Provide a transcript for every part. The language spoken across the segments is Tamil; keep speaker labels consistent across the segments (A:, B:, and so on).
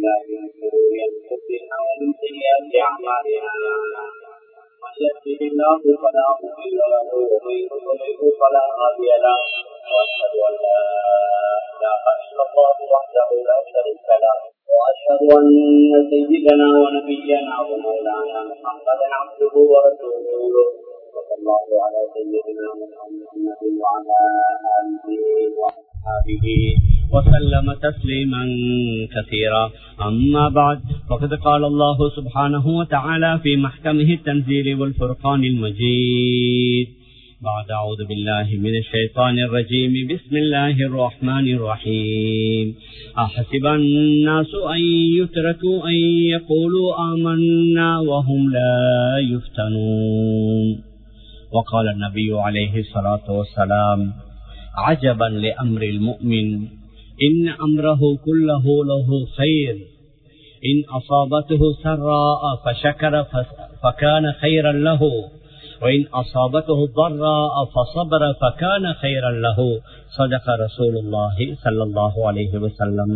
A: بالله من شرور انفسنا ومن سيئات اعمالنا من يهده الله فلا مضل له ومن يضلل فلا هادي له واشهد ان لا اله الا الله وحده لا شريك له واشهد ان سيدنا ونبينا ومولانا محمدا عبده ورسوله صلى الله على سيدنا محمد وعلى اله واصحابه وسلم تسليما كثيرا أما بعد فقد قال الله سبحانه وتعالى في محكمه التنزيل والفرقان المجيد بعد أعوذ بالله من الشيطان الرجيم بسم الله الرحمن الرحيم أحسب الناس أن يتركوا أن يقولوا آمنا وهم لا يفتنون وقال النبي عليه الصلاة والسلام عجبا لأمر المؤمن إن أمره كله له خير إن أصابته سراء فشكر فكان خيرا له وإن أصابته ضراء فصبر فكان خيرا له صدق رسول الله صلى الله عليه وسلم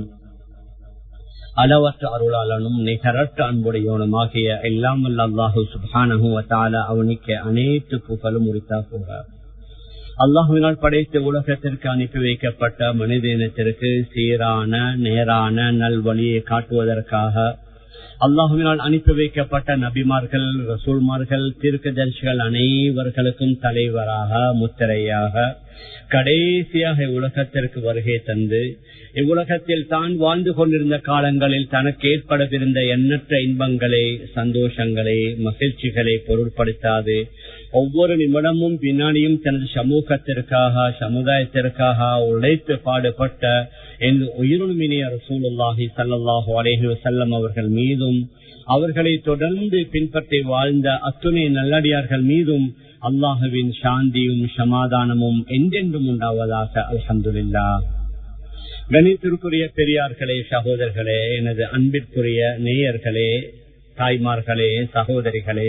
A: அளவற்ற அருளாளனும் நிகரற்ற அன்புடையவனுமாகிய எல்லாம் அல்லாஹு சுபானஹு வத்தால அவனுக்கு அனைத்து புகழும் உரித்தா போகிறார் அல்லாஹுவினால் படைத்த உலகத்திற்கு அனுப்பி வைக்கப்பட்ட மனித இனத்திற்கு சீரான நேரான நல்வழியை காட்டுவதற்காக அல்லாஹுவினால் அனுப்பி வைக்கப்பட்ட நபிமார்கள் ரசூல்மார்கள் தீர்க்கதர்சிகள் அனைவர்களுக்கும் தலைவராக முத்திரையாக கடைசியாக உலகத்திற்கு வருகை தந்து இவ்வுலகத்தில் தான் வாழ்ந்து கொண்டிருந்த காலங்களில் தனக்கு ஏற்படவிருந்த எண்ணற்ற இன்பங்களை சந்தோஷங்களை மகிழ்ச்சிகளை பொருட்படுத்தாது ஒவ்வொரு நிமிடமும் பின்னாடியும் தனது சமூகத்திற்காக சமுதாயத்திற்காக உழைத்து பாடுபட்ட என்று உயிருமினிய ரசூலுல்லாஹி சல்லாஹு அலேஹி வசல்லம் அவர்கள் மீதும் அவர்களை தொடர்ந்து பின்பற்றி வாழ்ந்த அத்துணை நல்லடியார்கள் மீதும் அல்லாஹுவின் சாந்தியும் சமாதானமும் என்றென்றும் உண்டாவதாக அலமதுல்லா கணித்திற்குரிய பெரியார்களே சகோதரர்களே எனது அன்பிற்குரிய நேயர்களே தாய்மார்களே சகோதரிகளே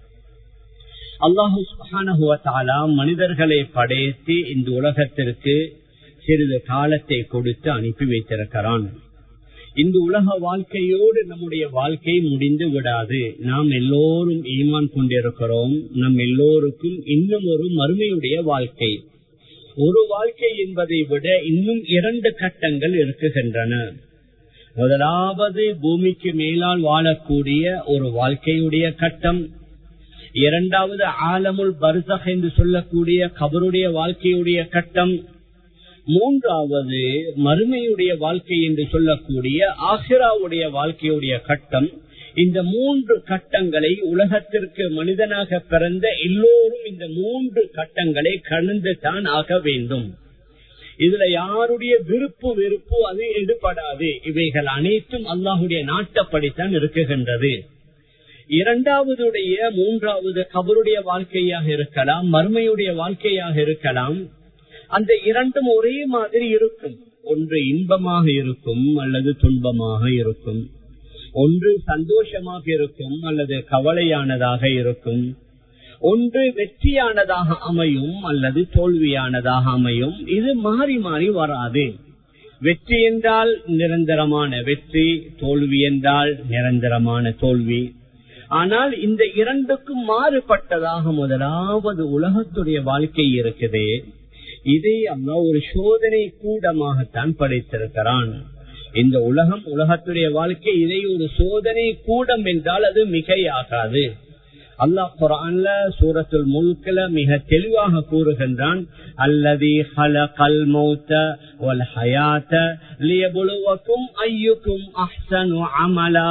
A: அல்லாஹு மனிதர்களை படைத்து இந்த உலகத்திற்கு சிறிது காலத்தை கொடுத்து அனுப்பி வைத்திருக்கிறான் இந்த உலக வாழ்க்கையோடு நம்முடைய வாழ்க்கை முடிந்து விடாது நாம் எல்லோரும் ஈமான் கொண்டிருக்கிறோம் நம் எல்லோருக்கும் இன்னும் ஒரு மறுமையுடைய வாழ்க்கை ஒரு வாழ்க்கை என்பதை விட இன்னும் இரண்டு கட்டங்கள் இருக்குகின்றன முதலாவது பூமிக்கு மேலால் வாழக்கூடிய ஒரு வாழ்க்கையுடைய கட்டம் இரண்டாவது ஆலமுல் பர்சக் என்று சொல்லக்கூடிய கபருடைய வாழ்க்கையுடைய கட்டம் மூன்றாவது மறுமையுடைய வாழ்க்கை என்று சொல்லக்கூடிய ஆசிராவுடைய வாழ்க்கையுடைய கட்டம் இந்த மூன்று கட்டங்களை உலகத்திற்கு மனிதனாக பிறந்த எல்லோரும் இந்த மூன்று கட்டங்களை கடந்து தான் ஆக வேண்டும் இதுல யாருடைய விருப்பு வெறுப்பு அது எடுபடாது இவைகள் அனைத்தும் அல்லாஹுடைய நாட்டப்படித்தான் இருக்குகின்றது இரண்டாவதுடைய மூன்றாவது கபருடைய வாழ்க்கையாக இருக்கலாம் மறுமையுடைய வாழ்க்கையாக இருக்கலாம் அந்த இரண்டும் ஒரே மாதிரி இருக்கும் ஒன்று இன்பமாக இருக்கும் அல்லது துன்பமாக இருக்கும் ஒன்று சந்தோஷமாக இருக்கும் அல்லது கவலையானதாக இருக்கும் ஒன்று வெற்றியானதாக அமையும் அல்லது தோல்வியானதாக அமையும் இது மாறி மாறி வராது வெற்றி என்றால் நிரந்தரமான வெற்றி தோல்வி என்றால் நிரந்தரமான தோல்வி ஆனால் இந்த இரண்டுக்கும் மாறுபட்டதாக முதலாவது உலகத்துடைய வாழ்க்கை இருக்குது இதை அல்லா ஒரு சோதனை கூடமாகத்தான் படைத்திருக்கிறான் இந்த உலகம் உலகத்துடைய வாழ்க்கை இதை ஒரு சோதனை கூடம் என்றால் அது மிகையாகாது அல்லாஹ் குரான்ல சூரத்துல் முல்கல மிக தெளிவாக கூறுகின்றான் அல்லதி ஹலகல் மௌத்த வல் ஹயாத்த லியபுலுவக்கும் ஐயுக்கும் அஹ்சனு அமலா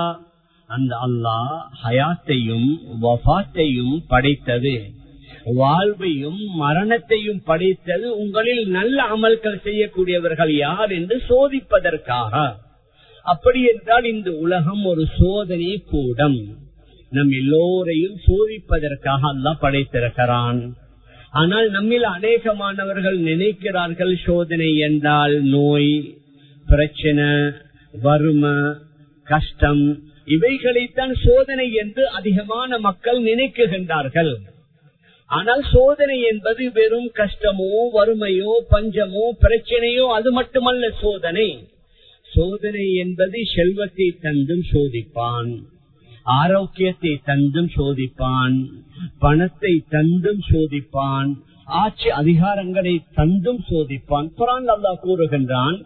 A: அந்த அல்லாஹ் ஹயாத்தையும் வஃத்தையும் படைத்தது வாழ்வையும் மரணத்தையும் படைத்தது உங்களில் நல்ல அமல்கள் செய்யக்கூடியவர்கள் யார் என்று சோதிப்பதற்காக அப்படி என்றால் இந்த உலகம் ஒரு சோதனை கூடம் நம் எல்லோரையும் சோதிப்பதற்காக அல்லா படைத்திருக்கிறான் ஆனால் நம்மில் அநேகமானவர்கள் நினைக்கிறார்கள் சோதனை என்றால் நோய் பிரச்சனை வறுமை கஷ்டம் இவைகளைத்தான் சோதனை என்று அதிகமான மக்கள் நினைக்குகின்றார்கள் ஆனால் சோதனை என்பது வெறும் கஷ்டமோ வறுமையோ பஞ்சமோ பிரச்சனையோ அது மட்டுமல்ல சோதனை சோதனை என்பது செல்வத்தை தந்தும் சோதிப்பான் ஆரோக்கியத்தை தந்தும் சோதிப்பான் பணத்தை தந்தும் சோதிப்பான் ஆட்சி அதிகாரங்களை தந்தும் சோதிப்பான் குரான் அல்லா கூறுகின்றான்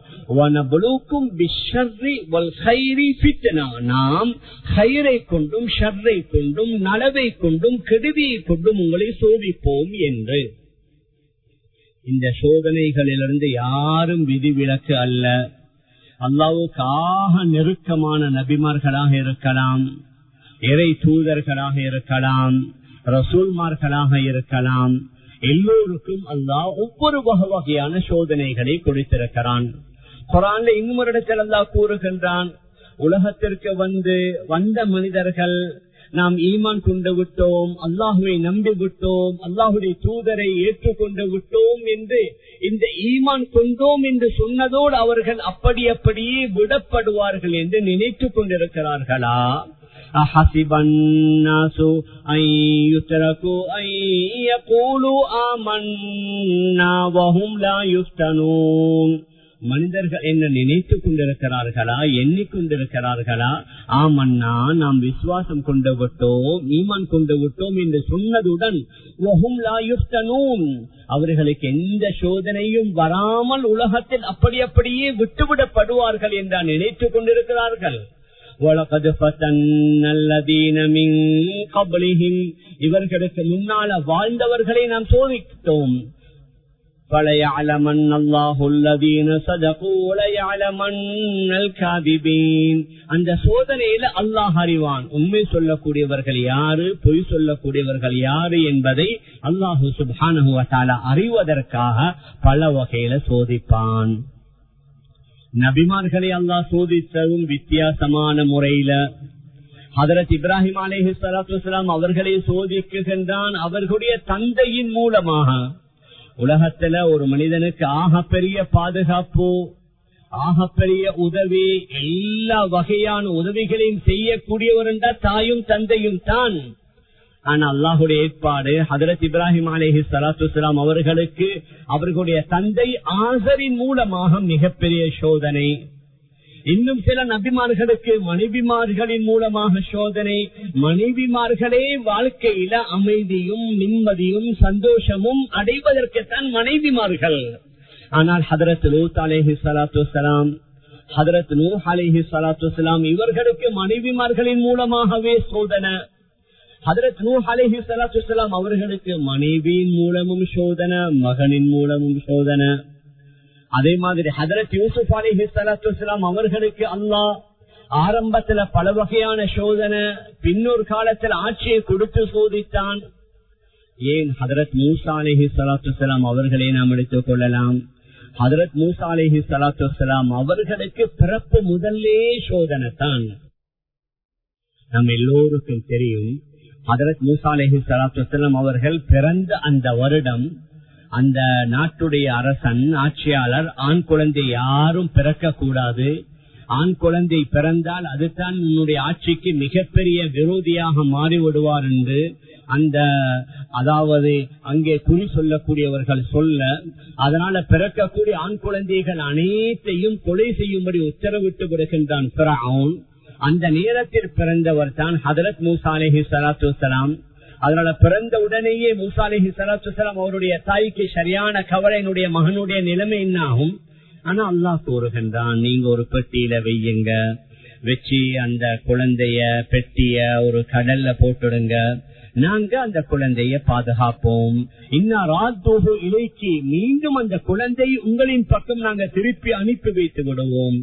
A: நாம் ஹைரை கொண்டும் ஷர்ரை கொண்டும் நலவை கொண்டும் கெடுதியை கொண்டும் உங்களை சோதிப்போம் என்று இந்த சோதனைகளிலிருந்து யாரும் விதிவிலக்கு அல்ல அல்லாவுக்கு ஆக நெருக்கமான நபிமார்களாக இருக்கலாம் இறை தூதர்களாக இருக்கலாம் ரசூல்மார்களாக இருக்கலாம் எல்லோருக்கும் அல்லாஹ் ஒவ்வொரு வகை வகையான சோதனைகளை கொடுத்திருக்கிறான் குரான்ல இன்னும் ஒரு இடத்தில் அல்லாஹ் கூறுகின்றான் உலகத்திற்கு வந்து வந்த மனிதர்கள் நாம் ஈமான் கொண்டு விட்டோம் அல்லாஹுவை நம்பி விட்டோம் அல்லாஹுடைய தூதரை ஏற்றுக்கொண்டு விட்டோம் என்று இந்த ஈமான் கொண்டோம் என்று சொன்னதோடு அவர்கள் அப்படி அப்படியே விடப்படுவார்கள் என்று நினைத்துக் கொண்டிருக்கிறார்களா أحسب الناس أن يتركوا أن يقولوا آمنا وهم لا يفتنون மனிதர்கள் என்ன நினைத்துக் கொண்டிருக்கிறார்களா எண்ணிக்கொண்டிருக்கிறார்களா ஆமண்ணா நாம் விசுவாசம் கொண்டு விட்டோம் ஈமான் கொண்டு விட்டோம் என்று சொன்னதுடன் அவர்களுக்கு எந்த சோதனையும் வராமல் உலகத்தில் அப்படி அப்படியே விட்டுவிடப்படுவார்கள் என்று நினைத்துக் கொண்டிருக்கிறார்கள் இவர்களுக்கு முன்னால வாழ்ந்தவர்களை நாம் சோதித்தோம் அந்த சோதனையில அல்லாஹ் அறிவான் உண்மை சொல்லக்கூடியவர்கள் யாரு பொய் சொல்லக்கூடியவர்கள் யாரு என்பதை அல்லாஹு சுபானு அறிவதற்காக பல வகையில சோதிப்பான் நபிமார்களை அல்லாஹ் சோதித்ததும் வித்தியாசமான முறையில ஹதரத் இப்ராஹிம் அலேஹி சலாத்துலாம் அவர்களை சோதிக்குகின்றான் அவர்களுடைய தந்தையின் மூலமாக உலகத்துல ஒரு மனிதனுக்கு ஆகப்பெரிய பாதுகாப்பு ஆகப்பெரிய உதவி எல்லா வகையான உதவிகளையும் செய்யக்கூடியவர் என்றால் தாயும் தந்தையும் தான் ஆனா அல்லாஹுடைய ஏற்பாடு ஹதரத் இப்ராஹிம் அலேஹி சலாத்துலாம் அவர்களுக்கு அவர்களுடைய தந்தை ஆசரின் மூலமாக மிகப்பெரிய சோதனை இன்னும் சில நபிமார்களுக்கு மனைவிமார்களின் மூலமாக சோதனை மனைவிமார்களே வாழ்க்கையில அமைதியும் நிம்மதியும் சந்தோஷமும் அடைவதற்குத்தான் மனைவிமார்கள் ஆனால் ஹதரத் லூத் அலேஹி சலாத்து வலாம் ஹதரத் நூ அலேஹி சலாத்து வலாம் இவர்களுக்கு மனைவிமார்களின் மூலமாகவே சோதனை ஹதரத் நூ அலேஹி சலாத்து வலாம் அவர்களுக்கு மனைவியின் மூலமும் சோதனை மகனின் மூலமும் சோதனை அதே மாதிரி ஹதரத் யூசுப் அலிஹி சலாத்துலாம் அவர்களுக்கு அல்லாஹ் ஆரம்பத்துல பல வகையான சோதனை பின்னொரு காலத்தில் ஆட்சியை கொடுத்து சோதித்தான் ஏன் ஹதரத் மூசா அலிஹி சலாத்துலாம் அவர்களை நாம் எடுத்துக் கொள்ளலாம் ஹதரத் மூசா அலிஹி சலாத்துலாம் அவர்களுக்கு பிறப்பு முதல்லே சோதனை தான் நம் எல்லோருக்கும் தெரியும் ஹதரத் மூசா அலிஹி சலாத்துலாம் அவர்கள் பிறந்த அந்த வருடம் அந்த நாட்டுடைய அரசன் ஆட்சியாளர் ஆண் குழந்தை யாரும் பிறக்க கூடாது ஆண் குழந்தை பிறந்தால் அதுதான் உன்னுடைய ஆட்சிக்கு மிகப்பெரிய விரோதியாக மாறிவிடுவார் என்று அந்த அதாவது அங்கே குறி சொல்லக்கூடியவர்கள் சொல்ல அதனால பிறக்கக்கூடிய ஆண் குழந்தைகள் அனைத்தையும் கொலை செய்யும்படி உத்தரவிட்டு விடுகின்றான் பிறவுன் அந்த நேரத்தில் பிறந்தவர் தான் ஹதரத் மூசா அலஹி சலாத்து வலாம் அதனால பிறந்த உடனேயே மூசாலிஹி சலாத்துலாம் அவருடைய தாய்க்கு சரியான கவலை என்னுடைய மகனுடைய நிலைமை என்ன ஆகும் ஆனா அல்லாஹ் கூறுகின்றான் நீங்க ஒரு பெட்டியில வையுங்க வச்சு அந்த குழந்தைய பெட்டிய ஒரு கடல்ல போட்டுடுங்க நாங்க அந்த குழந்தைய பாதுகாப்போம் இன்னாராத்தோகு இலைக்கு மீண்டும் அந்த குழந்தை உங்களின் பக்கம் நாங்க திருப்பி அனுப்பி வைத்து விடுவோம்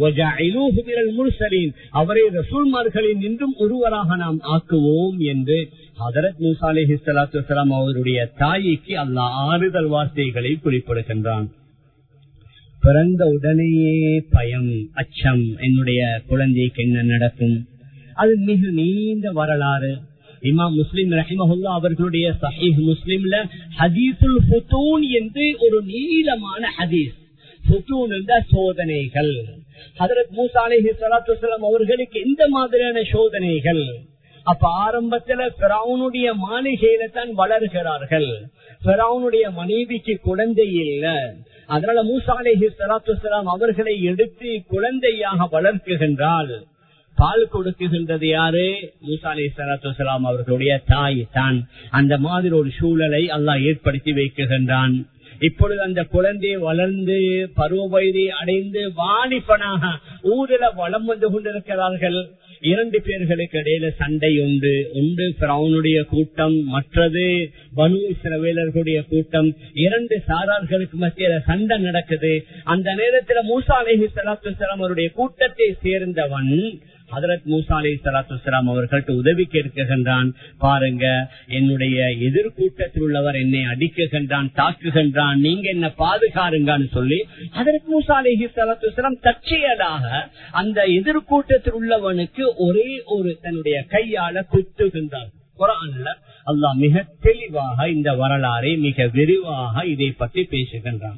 A: முர்சலின் அவரை ரசூல்மார்களின் நின்றும் ஒருவராக நாம் ஆக்குவோம் என்று ஹதரத் மூசா அலிஹி சலாத்து வலாம் அவருடைய தாய்க்கு அல்லாஹ் ஆறுதல் வார்த்தைகளை குறிப்பிடுகின்றான் பிறந்த உடனேயே பயம் அச்சம் என்னுடைய குழந்தைக்கு என்ன நடக்கும் அது மிக நீண்ட வரலாறு இமாம் முஸ்லிம் ரஹிமஹுல்லா அவர்களுடைய சஹீஹ் முஸ்லிம்ல ஹதீசுல் ஃபுத்தூன் என்று ஒரு நீளமான ஹதீஸ் ஃபுத்தூன் என்ற சோதனைகள் ஹதரத் மூசா அலைஹி ஸலாத்து வஸலாம் அவர்களுக்கு எந்த மாதிரியான சோதனைகள் அப்ப ஆரம்பத்துல பிராவுனுடைய மாளிகையில தான் வளர்கிறார்கள் பிராவுனுடைய மனைவிக்கு குழந்தை இல்ல அதனால மூசா அலேஹி சலாத்து அவர்களை எடுத்து குழந்தையாக வளர்க்குகின்றால் பால் கொடுக்குகின்றது யாரு மூசா அலி சலாத்து அவர்களுடைய தாய் தான் அந்த மாதிரி ஒரு சூழலை அல்லாஹ் ஏற்படுத்தி வைக்குகின்றான் இப்பொழுது அந்த குழந்தை வளர்ந்து பருவ வயதை அடைந்து வாலிபனாக ஊரில் வளம் வந்து கொண்டிருக்கிறார்கள் இரண்டு பேர்களுக்கு இடையில சண்டை உண்டு உண்டு பிரவுனுடைய கூட்டம் மற்றது பனு இஸ்ரவேலர்களுடைய கூட்டம் இரண்டு சாரார்களுக்கு மத்தியில சண்டை நடக்குது அந்த நேரத்தில் மூசா அலேஹி சலாத்து அவருடைய கூட்டத்தை சேர்ந்தவன் ஹதரத் மூசா அலி சலாத்து வலாம் அவர்கள்ட்ட உதவி கேட்கின்றான் பாருங்க என்னுடைய எதிர்கூட்டத்தில் உள்ளவர் என்னை அடிக்குகின்றான் தாக்குகின்றான் நீங்க என்ன பாதுகாருங்கன்னு சொல்லி ஹதரத் மூசா அலிஹி சலாத்து வலாம் தற்செயலாக அந்த எதிர்கூட்டத்தில் உள்ளவனுக்கு ஒரே ஒரு தன்னுடைய கையால குத்துகின்றான் குரான்ல அல்லாஹ் மிக தெளிவாக இந்த வரலாறை மிக விரிவாக இதை பற்றி பேசுகின்றான்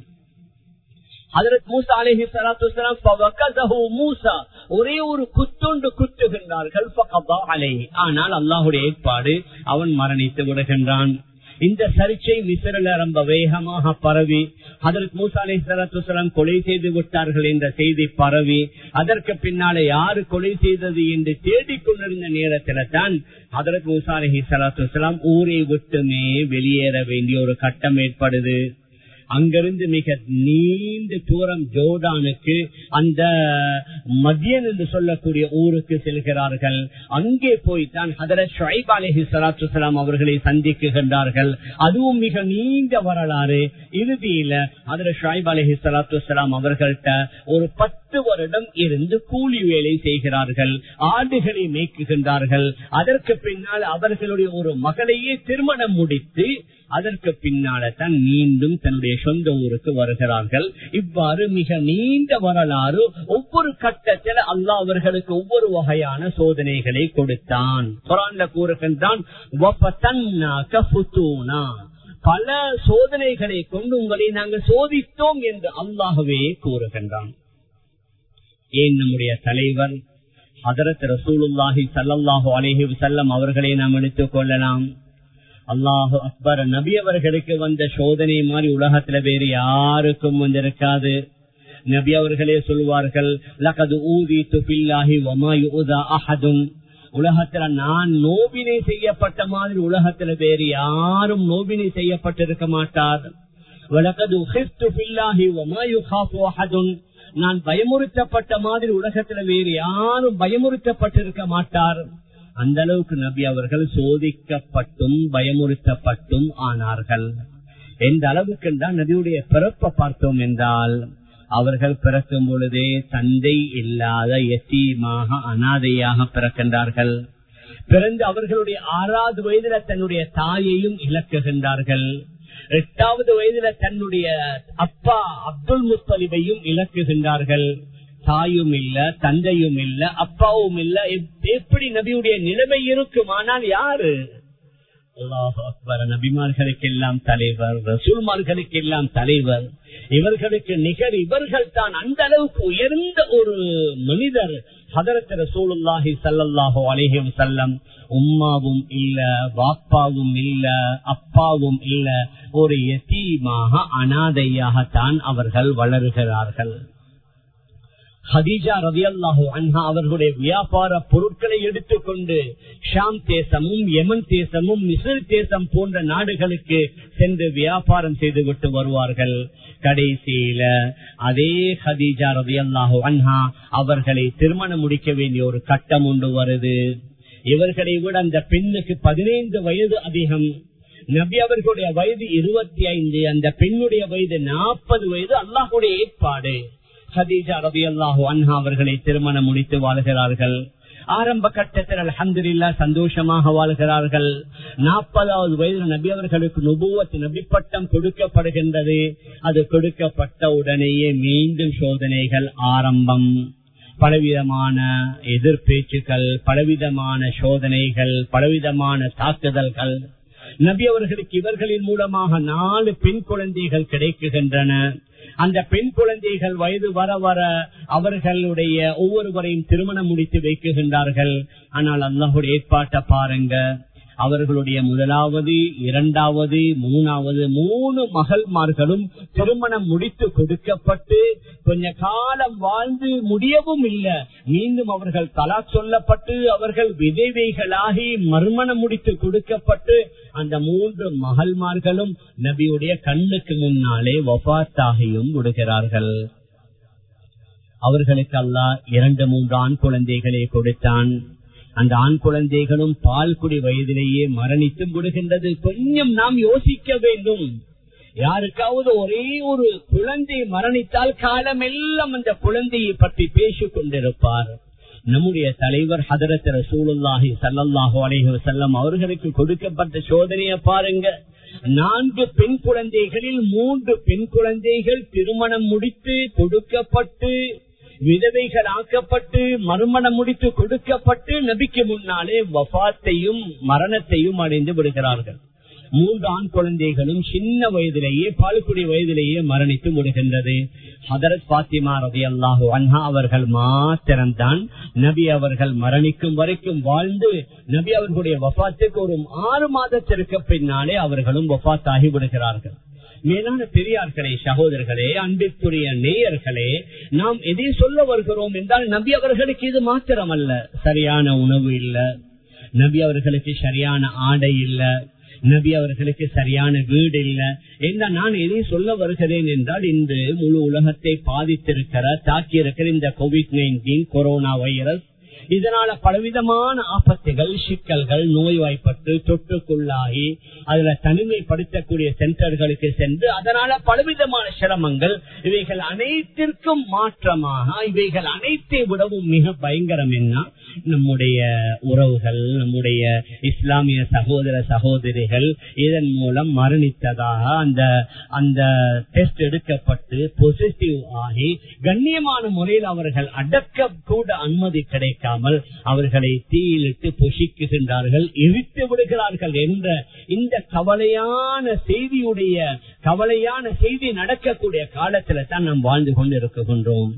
A: ஒரே ஒரு குத்துண்டு குத்துகின்றார்கள் ஆனால் அல்லாஹுடைய ஏற்பாடு அவன் மரணித்து விடுகின்றான் இந்த சர்ச்சை மிசிறில் ரொம்ப வேகமாக பரவி அதற்கு மூசா அலை சலாத்துலாம் கொலை செய்து விட்டார்கள் என்ற செய்தி பரவி அதற்கு பின்னாலே யாரு கொலை செய்தது என்று தேடிக்கொண்டிருந்த நேரத்தில் தான் அதற்கு மூசா அலஹி சலாத்துலாம் ஊரை விட்டுமே வெளியேற வேண்டிய ஒரு கட்டம் ஏற்படுது அங்கிருந்து மிக நீண்ட தூரம் ஜோர்டானுக்கு அந்த மதியன் என்று சொல்லக்கூடிய ஊருக்கு செல்கிறார்கள் அங்கே போய்தான் ஹதரத் ஷைப் அலஹி சலாத்து அவர்களை சந்திக்குகின்றார்கள் அதுவும் மிக நீண்ட வரலாறு இறுதியில ஹதரத் ஷாயிப் அலஹி சலாத்து அவர்கள்ட்ட ஒரு பத்து வருடம் இருந்து கூலி வேலை செய்கிறார்கள் ஆடுகளை மேய்க்குகின்றார்கள் அதற்கு பின்னால் அவர்களுடைய ஒரு மகளையே திருமணம் முடித்து அதற்கு பின்னால தான் மீண்டும் தன்னுடைய சொந்த ஊருக்கு வருகிறார்கள் இவ்வாறு மிக நீண்ட வரலாறு ஒவ்வொரு கட்டத்தில் அல்லாஹ் அவர்களுக்கு ஒவ்வொரு வகையான சோதனைகளை கொடுத்தான் குரான்ல கூறுகின்றான் பல சோதனைகளை கொண்டு உங்களை நாங்கள் சோதித்தோம் என்று அல்லாகவே கூறுகின்றான் ஏன் நம்முடைய தலைவர் அதரத் ரசூலுல்லாஹி சல்லாஹூ அலேஹி வசல்லம் அவர்களை நாம் எடுத்துக் கொள்ளலாம் அல்லாஹு அக்பர் நபி அவர்களுக்கு வந்த சோதனை மாதிரி உலகத்துல வேறு யாருக்கும் வந்திருக்காது நபி அவர்களே சொல்வார்கள் லகது ஊதி துபில்லாஹி வமாயுதா அஹதும் உலகத்துல நான் நோவினை செய்யப்பட்ட மாதிரி உலகத்துல வேறு யாரும் நோவினை செய்யப்பட்டிருக்க மாட்டார் நான் பயமுறுத்தப்பட்ட மாதிரி உலகத்துல வேறு யாரும் பயமுறுத்தப்பட்டிருக்க மாட்டார் அந்த அளவுக்கு நபி அவர்கள் சோதிக்கப்பட்டும் பயமுறுத்தப்பட்டும் ஆனார்கள் எந்த அளவுக்கு தான் நபியுடைய பிறப்பை பார்த்தோம் என்றால் அவர்கள் பிறக்கும் பொழுதே தந்தை இல்லாத எத்தீமாக அனாதையாக பிறக்கின்றார்கள் பிறந்து அவர்களுடைய ஆறாவது வயதுல தன்னுடைய தாயையும் இழக்குகின்றார்கள் எட்டாவது வயதுல தன்னுடைய அப்பா அப்துல் முஸ்தலிபையும் இழக்குகின்றார்கள் தாயும் இல்ல தந்தையும் இல்ல அப்பாவும் இல்ல எப்படி நபியுடைய நிலைமை இருக்கும் ஆனால் யாரு நபிமார்களுக்கெல்லாம் தலைவர் ரசூல்மார்களுக்கெல்லாம் தலைவர் இவர்களுக்கு நிகர் இவர்கள் தான் அந்த அளவுக்கு உயர்ந்த ஒரு மனிதர் ஹதரத் ரசூலுல்லாஹி சல்லாஹோ அலேஹிம் செல்லம் உம்மாவும் இல்ல பாப்பாவும் இல்ல அப்பாவும் இல்ல ஒரு எத்தீமாக அனாதையாகத்தான் அவர்கள் வளர்கிறார்கள் ஹதீஜா ரவி அல்லாஹு அன்ஹா அவர்களுடைய வியாபார பொருட்களை எடுத்துக்கொண்டு ஷாம் தேசமும் யமன் தேசமும் மிசில் தேசம் போன்ற நாடுகளுக்கு சென்று வியாபாரம் செய்துவிட்டு வருவார்கள் கடைசியில அதே ஹதீஜா ரவி அல்லாஹு அன்ஹா அவர்களை திருமணம் முடிக்க வேண்டிய ஒரு கட்டம் ஒன்று வருது இவர்களை விட அந்த பெண்ணுக்கு பதினைந்து வயது அதிகம் நபி அவர்களுடைய வயது இருபத்தி ஐந்து அந்த பெண்ணுடைய வயது நாற்பது வயது அல்லாஹுடைய ஏற்பாடு ஹதீஜா ரபி அல்லாஹு அன்ஹா அவர்களை திருமணம் முடித்து வாழ்கிறார்கள் ஆரம்ப கட்டத்தில் அலமதுல்லா சந்தோஷமாக வாழ்கிறார்கள் நாற்பதாவது வயதில் நபி அவர்களுக்கு நுபுவத்து நபி பட்டம் கொடுக்கப்படுகின்றது அது கொடுக்கப்பட்ட உடனேயே மீண்டும் சோதனைகள் ஆரம்பம் பலவிதமான எதிர்பேச்சுக்கள் பலவிதமான சோதனைகள் பலவிதமான தாக்குதல்கள் நபி அவர்களுக்கு இவர்களின் மூலமாக நாலு பெண் குழந்தைகள் கிடைக்குகின்றன அந்த பெண் குழந்தைகள் வயது வர வர அவர்களுடைய ஒவ்வொருவரையும் திருமணம் முடித்து வைக்குகின்றார்கள் ஆனால் அல்லாஹுடைய ஏற்பாட்டை பாருங்க அவர்களுடைய முதலாவது இரண்டாவது மூணாவது மூணு மகள்மார்களும் திருமணம் முடித்து கொடுக்கப்பட்டு கொஞ்ச காலம் வாழ்ந்து முடியவும் இல்லை மீண்டும் அவர்கள் தலா சொல்லப்பட்டு அவர்கள் விதவைகளாகி மறுமணம் முடித்து கொடுக்கப்பட்டு அந்த மூன்று மகள்மார்களும் நபியுடைய கண்ணுக்கு முன்னாலே வபாத்தாகியும் விடுகிறார்கள் அவர்களுக்கு அல்லா இரண்டு மூன்று ஆண் குழந்தைகளை கொடுத்தான் அந்த ஆண் குழந்தைகளும் பால்குடி வயதிலேயே மரணித்து விடுகின்றது கொஞ்சம் நாம் யோசிக்க வேண்டும் யாருக்காவது ஒரே ஒரு குழந்தை மரணித்தால் காலம் எல்லாம் அந்த குழந்தையை பற்றி பேசிக் கொண்டிருப்பார் நம்முடைய தலைவர் ஹதரத் ரசூலுல்லாஹி சல்லாஹூ அலைஹி வசல்லம் அவர்களுக்கு கொடுக்கப்பட்ட சோதனையை பாருங்க நான்கு பெண் குழந்தைகளில் மூன்று பெண் குழந்தைகள் திருமணம் முடித்து கொடுக்கப்பட்டு விதவைகள் ஆக்கப்பட்டு மறுமணம் முடித்து கொடுக்கப்பட்டு நபிக்கு முன்னாலே வபாத்தையும் மரணத்தையும் அடைந்து விடுகிறார்கள் மூன்று ஆண் குழந்தைகளும் சின்ன வயதிலேயே பால்குடி வயதிலேயே மரணித்து விடுகின்றது ஹதரத் பாத்திமா ரவி அல்லாஹு அன்ஹா அவர்கள் மாத்திரம்தான் நபி அவர்கள் மரணிக்கும் வரைக்கும் வாழ்ந்து நபி அவர்களுடைய வபாத்துக்கு ஒரு ஆறு மாதத்திற்கு பின்னாலே அவர்களும் வபாத்தாகி விடுகிறார்கள் மேலான பெரியார்களே சகோதரர்களே அன்பிற்குரிய நேயர்களே நாம் எதை சொல்ல வருகிறோம் என்றால் நபி அவர்களுக்கு இது மாத்திரமல்ல சரியான உணவு இல்ல நபி அவர்களுக்கு சரியான ஆடை இல்ல நபி அவர்களுக்கு சரியான வீடு இல்ல என்ன நான் எதை சொல்ல வருகிறேன் என்றால் இன்று முழு உலகத்தை பாதித்திருக்கிற தாக்கி இருக்கிற இந்த கோவிட் நைன்டீன் கொரோனா வைரஸ் இதனால பலவிதமான ஆபத்துகள் சிக்கல்கள் நோய்வாய்ப்பட்டு தொற்றுக்குள்ளாகி அதுல தனிமைப்படுத்தக்கூடிய சென்டர்களுக்கு சென்று அதனால பலவிதமான சிரமங்கள் இவைகள் அனைத்திற்கும் மாற்றமாக இவைகள் அனைத்தை விடவும் மிக பயங்கரம் என்ன நம்முடைய உறவுகள் நம்முடைய இஸ்லாமிய சகோதர சகோதரிகள் இதன் மூலம் மரணித்ததாக அந்த அந்த டெஸ்ட் எடுக்கப்பட்டு பொசிட்டிவ் ஆகி கண்ணியமான முறையில் அவர்கள் அடக்க கூட அனுமதி கிடைக்காமல் அவர்களை தீயிலிட்டு பொசிக்குகின்றார்கள் எரித்து விடுகிறார்கள் என்ற இந்த கவலையான செய்தியுடைய கவலையான செய்தி நடக்கக்கூடிய காலத்துல தான் நாம் வாழ்ந்து கொண்டு இருக்கின்றோம்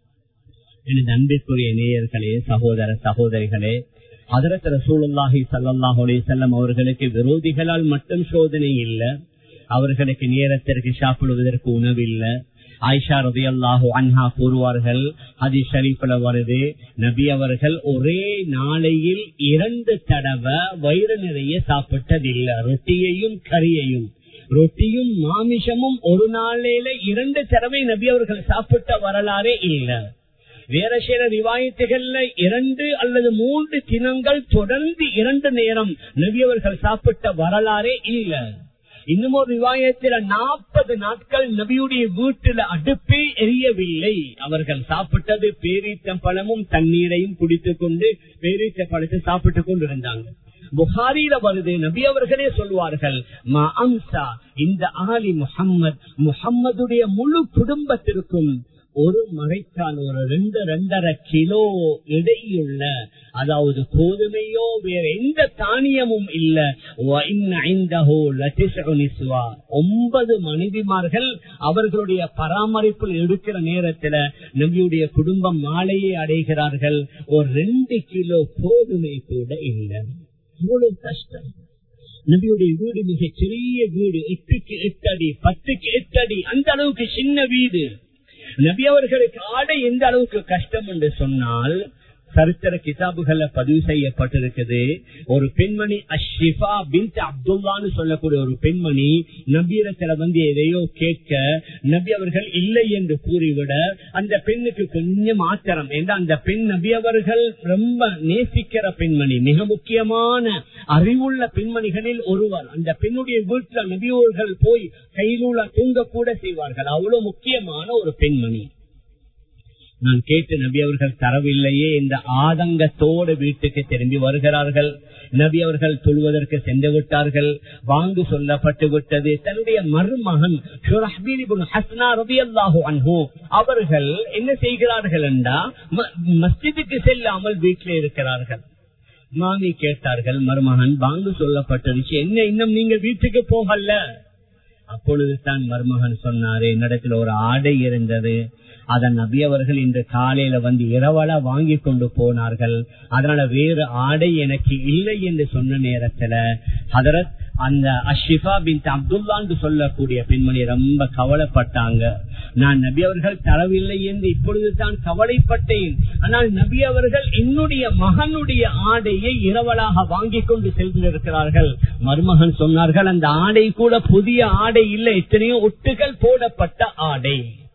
A: எனது அன்பிற்குரிய நேயர்களே சகோதர சகோதரிகளே அதரத் ரசூலுல்லாஹி சல்லாஹூ செல்லம் அவர்களுக்கு விரோதிகளால் மட்டும் சோதனை இல்லை அவர்களுக்கு நேரத்திற்கு சாப்பிடுவதற்கு உணவு இல்லை ஆயிஷா ரதி அல்லாஹு அன்ஹா கூறுவார்கள் ஹதி ஷரீஃப்ல வருது நபி அவர்கள் ஒரே நாளையில் இரண்டு தடவை வயிறு நிறைய சாப்பிட்டதில்லை ரொட்டியையும் கறியையும் ரொட்டியும் மாமிசமும் ஒரு நாளையில இரண்டு தடவை நபி அவர்கள் சாப்பிட்ட வரலாறே இல்லை வேற சில ரிவாயத்துகள்ல இரண்டு அல்லது மூன்று தினங்கள் தொடர்ந்து இரண்டு நேரம் நபியவர்கள் சாப்பிட்ட வரலாறே இல்ல இன்னும் ஒரு விவாயத்தில் நாற்பது நாட்கள் நபியுடைய வீட்டில் அடுப்பே எரியவில்லை அவர்கள் சாப்பிட்டது பேரீச்சம் பழமும் தண்ணீரையும் குடித்துக் கொண்டு பேரீச்ச பழத்தை சாப்பிட்டுக் கொண்டு இருந்தாங்க புகாரில வருது நபி அவர்களே சொல்வார்கள் மா அம்சா இந்த ஆலி முகம்மது முகம்மதுடைய முழு குடும்பத்திற்கும் ஒரு மறைக்கால் ஒரு ரெண்டு ரெண்டரை கிலோ எடையுள்ள அதாவது கோதுமையோ வேற எந்த தானியமும் இல்ல ஒன்பது மனைவிமார்கள் அவர்களுடைய பராமரிப்பில் எடுக்கிற நேரத்துல நபியுடைய குடும்பம் மாலையை அடைகிறார்கள் ஒரு ரெண்டு கிலோ கோதுமை கூட இல்லை இவ்வளவு கஷ்டம் நபியுடைய வீடு மிக சிறிய வீடு எட்டுக்கு எட்டு அடி பத்துக்கு எட்டு அடி அந்த அளவுக்கு சின்ன வீடு நபி அவர்களுக்கு ஆடை எந்த அளவுக்கு கஷ்டம் என்று சொன்னால் சரித்திர கிதாபுகள்ல பதிவு செய்யப்பட்டிருக்குது ஒரு பெண்மணி அஷ்ரிஃபா பின் அப்துல்லான்னு சொல்லக்கூடிய ஒரு பெண்மணி நபியிடத்துல வந்து எதையோ கேட்க நபி அவர்கள் இல்லை என்று கூறிவிட அந்த பெண்ணுக்கு கொஞ்சம் ஆத்திரம் ஏன்னா அந்த பெண் நபி அவர்கள் ரொம்ப நேசிக்கிற பெண்மணி மிக முக்கியமான அறிவுள்ள பெண்மணிகளில் ஒருவர் அந்த பெண்ணுடைய வீட்டுல நபியவர்கள் போய் கையிலுள்ள தூங்க கூட செய்வார்கள் அவ்வளவு முக்கியமான ஒரு பெண்மணி நான் கேட்டு நபி அவர்கள் தரவில்லையே இந்த ஆதங்கத்தோடு வீட்டுக்கு திரும்பி வருகிறார்கள் நபி அவர்கள் தொழுவதற்கு சென்று விட்டார்கள் வாங்கு சொல்லப்பட்டு விட்டது தன்னுடைய மருமகன் அவர்கள் என்ன செய்கிறார்கள் என்றா மஸ்ஜிதுக்கு செல்லாமல் வீட்டில் இருக்கிறார்கள் மாமி கேட்டார்கள் மருமகன் வாங்கு சொல்லப்பட்டுருச்சு என்ன இன்னும் நீங்க வீட்டுக்கு போகல அப்பொழுது தான் மருமகன் சொன்னாரு என்னிடத்துல ஒரு ஆடை இருந்தது அதன் நபி அவர்கள் இன்று காலையில வந்து இரவலா வாங்கி கொண்டு போனார்கள் அதனால வேறு ஆடை எனக்கு இல்லை என்று சொன்ன நேரத்துல ஹதரத் அந்த அஷிஃபா பின் அப்துல்லான்னு சொல்லக்கூடிய பெண்மணி ரொம்ப கவலைப்பட்டாங்க நான் நபி அவர்கள் தரவில்லை என்று இப்பொழுது தான் கவலைப்பட்டேன் ஆனால் நபி அவர்கள் என்னுடைய மகனுடைய ஆடையை இரவலாக வாங்கி கொண்டு சென்றிருக்கிறார்கள் மருமகன் சொன்னார்கள் அந்த ஆடை கூட புதிய ஆடை இல்லை எத்தனையோ ஒட்டுகள் போடப்பட்ட ஆடை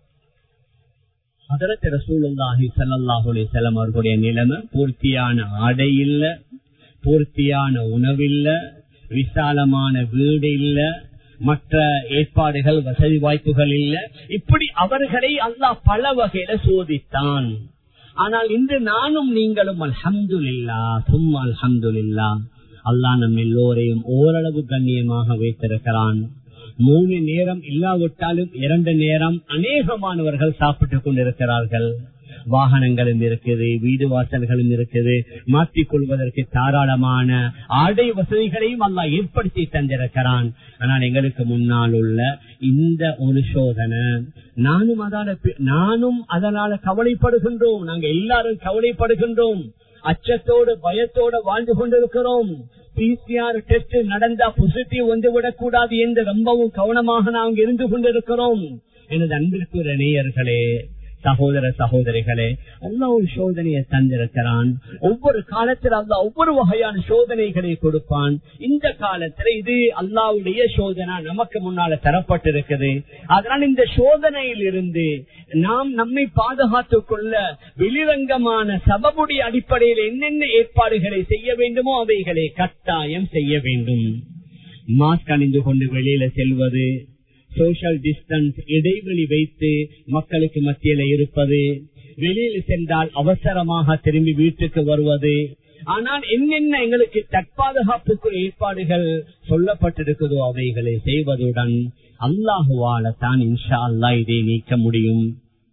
A: அதற்கு ரசூலுல்லாஹி ஸல்லல்லாஹு அலைஹி வஸல்லம் அவர்களுடைய நிலைமை பூர்த்தியான ஆடை இல்ல பூர்த்தியான உணவில்ல விசாலமான வீடு இல்ல மற்ற ஏற்பாடுகள் வசதி வாய்ப்புகள் இல்ல இப்படி அவர்களை அல்லாஹ் பல வகையில சோதித்தான் ஆனால் இன்று நானும் நீங்களும் அல்ஹம்துலில்லா சும்மா அல்ஹம்துலில்லா அல்லாஹ் நம் எல்லோரையும் ஓரளவு கண்ணியமாக வைத்திருக்கிறான் மூணு நேரம் இல்லாவிட்டாலும் இரண்டு நேரம் அநேகமானவர்கள் சாப்பிட்டுக் கொண்டிருக்கிறார்கள் வாகனங்களும் இருக்குது வீடு வாசல்களும் இருக்குது மாற்றிக் கொள்வதற்கு தாராளமான ஆடை வசதிகளையும் அல்லா ஏற்படுத்தி தந்திருக்கிறான் ஆனால் எங்களுக்கு முன்னால் உள்ள இந்த ஒரு சோதனை நானும் அதால நானும் அதனால கவலைப்படுகின்றோம் நாங்க எல்லாரும் கவலைப்படுகின்றோம் அச்சத்தோடு பயத்தோடு வாழ்ந்து கொண்டிருக்கிறோம் பிசிஆர் டெஸ்ட் நடந்தா பாசிட்டிவ் வந்து விடக்கூடாது என்று ரொம்பவும் கவனமாக நாங்கள் இருந்து கொண்டிருக்கிறோம் எனது அன்பிற்கு நேயர்களே சகோதர சகோதரிகளே அல்லா ஒரு சோதனையை தந்திருக்கிறான் ஒவ்வொரு காலத்தில் அல்லா ஒவ்வொரு வகையான சோதனைகளை கொடுப்பான் இந்த காலத்துல இது அல்லாவுடைய சோதனை நமக்கு முன்னால தரப்பட்டிருக்குது அதனால் இந்த சோதனையில் இருந்து நாம் நம்மை பாதுகாத்துக் கொள்ள வெளிரங்கமான சபபுடைய அடிப்படையில் என்னென்ன ஏற்பாடுகளை செய்ய வேண்டுமோ அவைகளை கட்டாயம் செய்ய வேண்டும் மாஸ்க் அணிந்து கொண்டு வெளியில செல்வது சோசியல் டிஸ்டன்ஸ் இடைவெளி வைத்து மக்களுக்கு மத்தியில இருப்பது வெளியில் சென்றால் அவசரமாக திரும்பி வீட்டுக்கு வருவது ஆனால் என்னென்ன எங்களுக்கு தற்பாதுகாப்புக்கு ஏற்பாடுகள் சொல்லப்பட்டிருக்கிறதோ அவைகளை செய்வதுடன் அல்லாஹுவால தான் இன்ஷா அல்லா இதை நீக்க முடியும்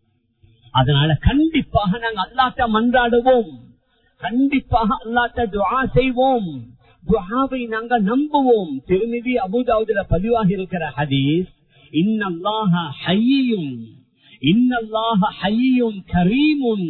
A: அதனால கண்டிப்பாக நாங்கள் அல்லாட்ட மன்றாடுவோம் கண்டிப்பாக அல்லாட்ட துவா செய்வோம் துவாவை நாங்கள் நம்புவோம் திருநிதி அபுதாவுதுல பதிவாக இருக்கிற ஹதீஸ் இன்னல்லாஹ ஹையும் இன்னல்லாஹ ஹையும் கரீமுன்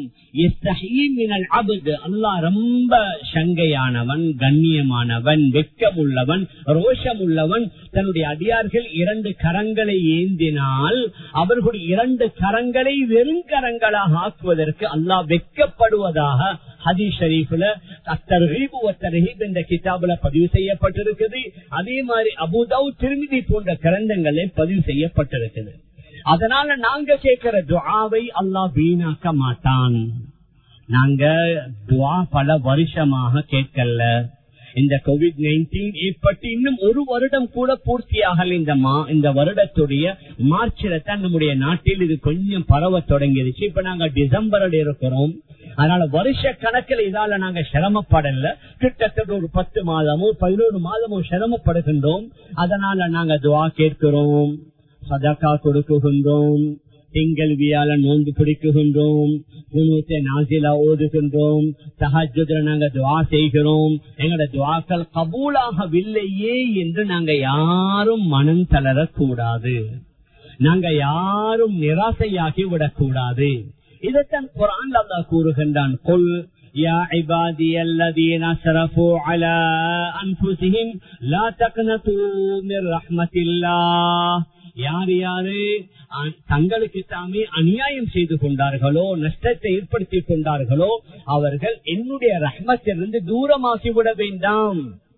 A: அல்லாஹ் ரொம்ப சங்கையானவன் கண்ணியமானவன் வெக்கமுள்ளவன் ரோஷமுள்ளவன் தன்னுடைய அடியார்கள் இரண்டு கரங்களை ஏந்தினால் அவர்களுடைய இரண்டு கரங்களை வெறுங்கரங்களாக ஆக்குவதற்கு அல்லாஹ் வெக்கப்படுவதாக ஹதி ஷரீஃப்ல அத்தர்ஹீப் ஒத்தர்ஹீப் என்ற கிதாபுல பதிவு செய்யப்பட்டிருக்குது அதே மாதிரி அபுதாவு திருமிதி போன்ற கிரந்தங்களே பதிவு செய்யப்பட்டிருக்குது அதனால நாங்க கேட்கிற துவாவை அல்லாஹ் வீணாக்க மாட்டான் நாங்க துவா பல வருஷமாக கேட்கல இந்த கோவிட் நைன்டீன் ஏற்பட்டு இன்னும் ஒரு வருடம் கூட பூர்த்தியாகல இந்த மா இந்த வருடத்துடைய மார்ச்ல தான் நம்முடைய நாட்டில் இது கொஞ்சம் பரவ தொடங்கிருச்சு இப்ப நாங்க டிசம்பரில் இருக்கிறோம் அதனால வருஷ கணக்கில் இதால நாங்க சிரமப்படல கிட்டத்தட்ட ஒரு பத்து மாதமோ பதினோரு மாதமோ சிரமப்படுகின்றோம் அதனால நாங்க துவா கேட்கிறோம் சதக்கா கொடுக்குகின்றோம் திங்கள் வியாழ நோன்பு பிடிக்குகின்றோம் குணூத்தை நாசிலா ஓதுகின்றோம் சஹஜத்துல நாங்க துவா செய்கிறோம் எங்களோட துவாக்கள் கபூலாகவில்லையே என்று நாங்க யாரும் மனம் தளரக்கூடாது நாங்க யாரும் நிராசையாகி விடக்கூடாது இதைத்தான் குரான் அல்லா கூறுகின்றான் கொல் يا عبادي الذين اسرفوا على انفسهم لا تقنطوا من رحمه الله யார் யாரு தங்களுக்கு தாமே அநியாயம் செய்து கொண்டார்களோ நஷ்டத்தை ஏற்படுத்தி கொண்டார்களோ அவர்கள் என்னுடைய ரஹ்மத்திலிருந்து தூரமாகிவிட வேண்டாம்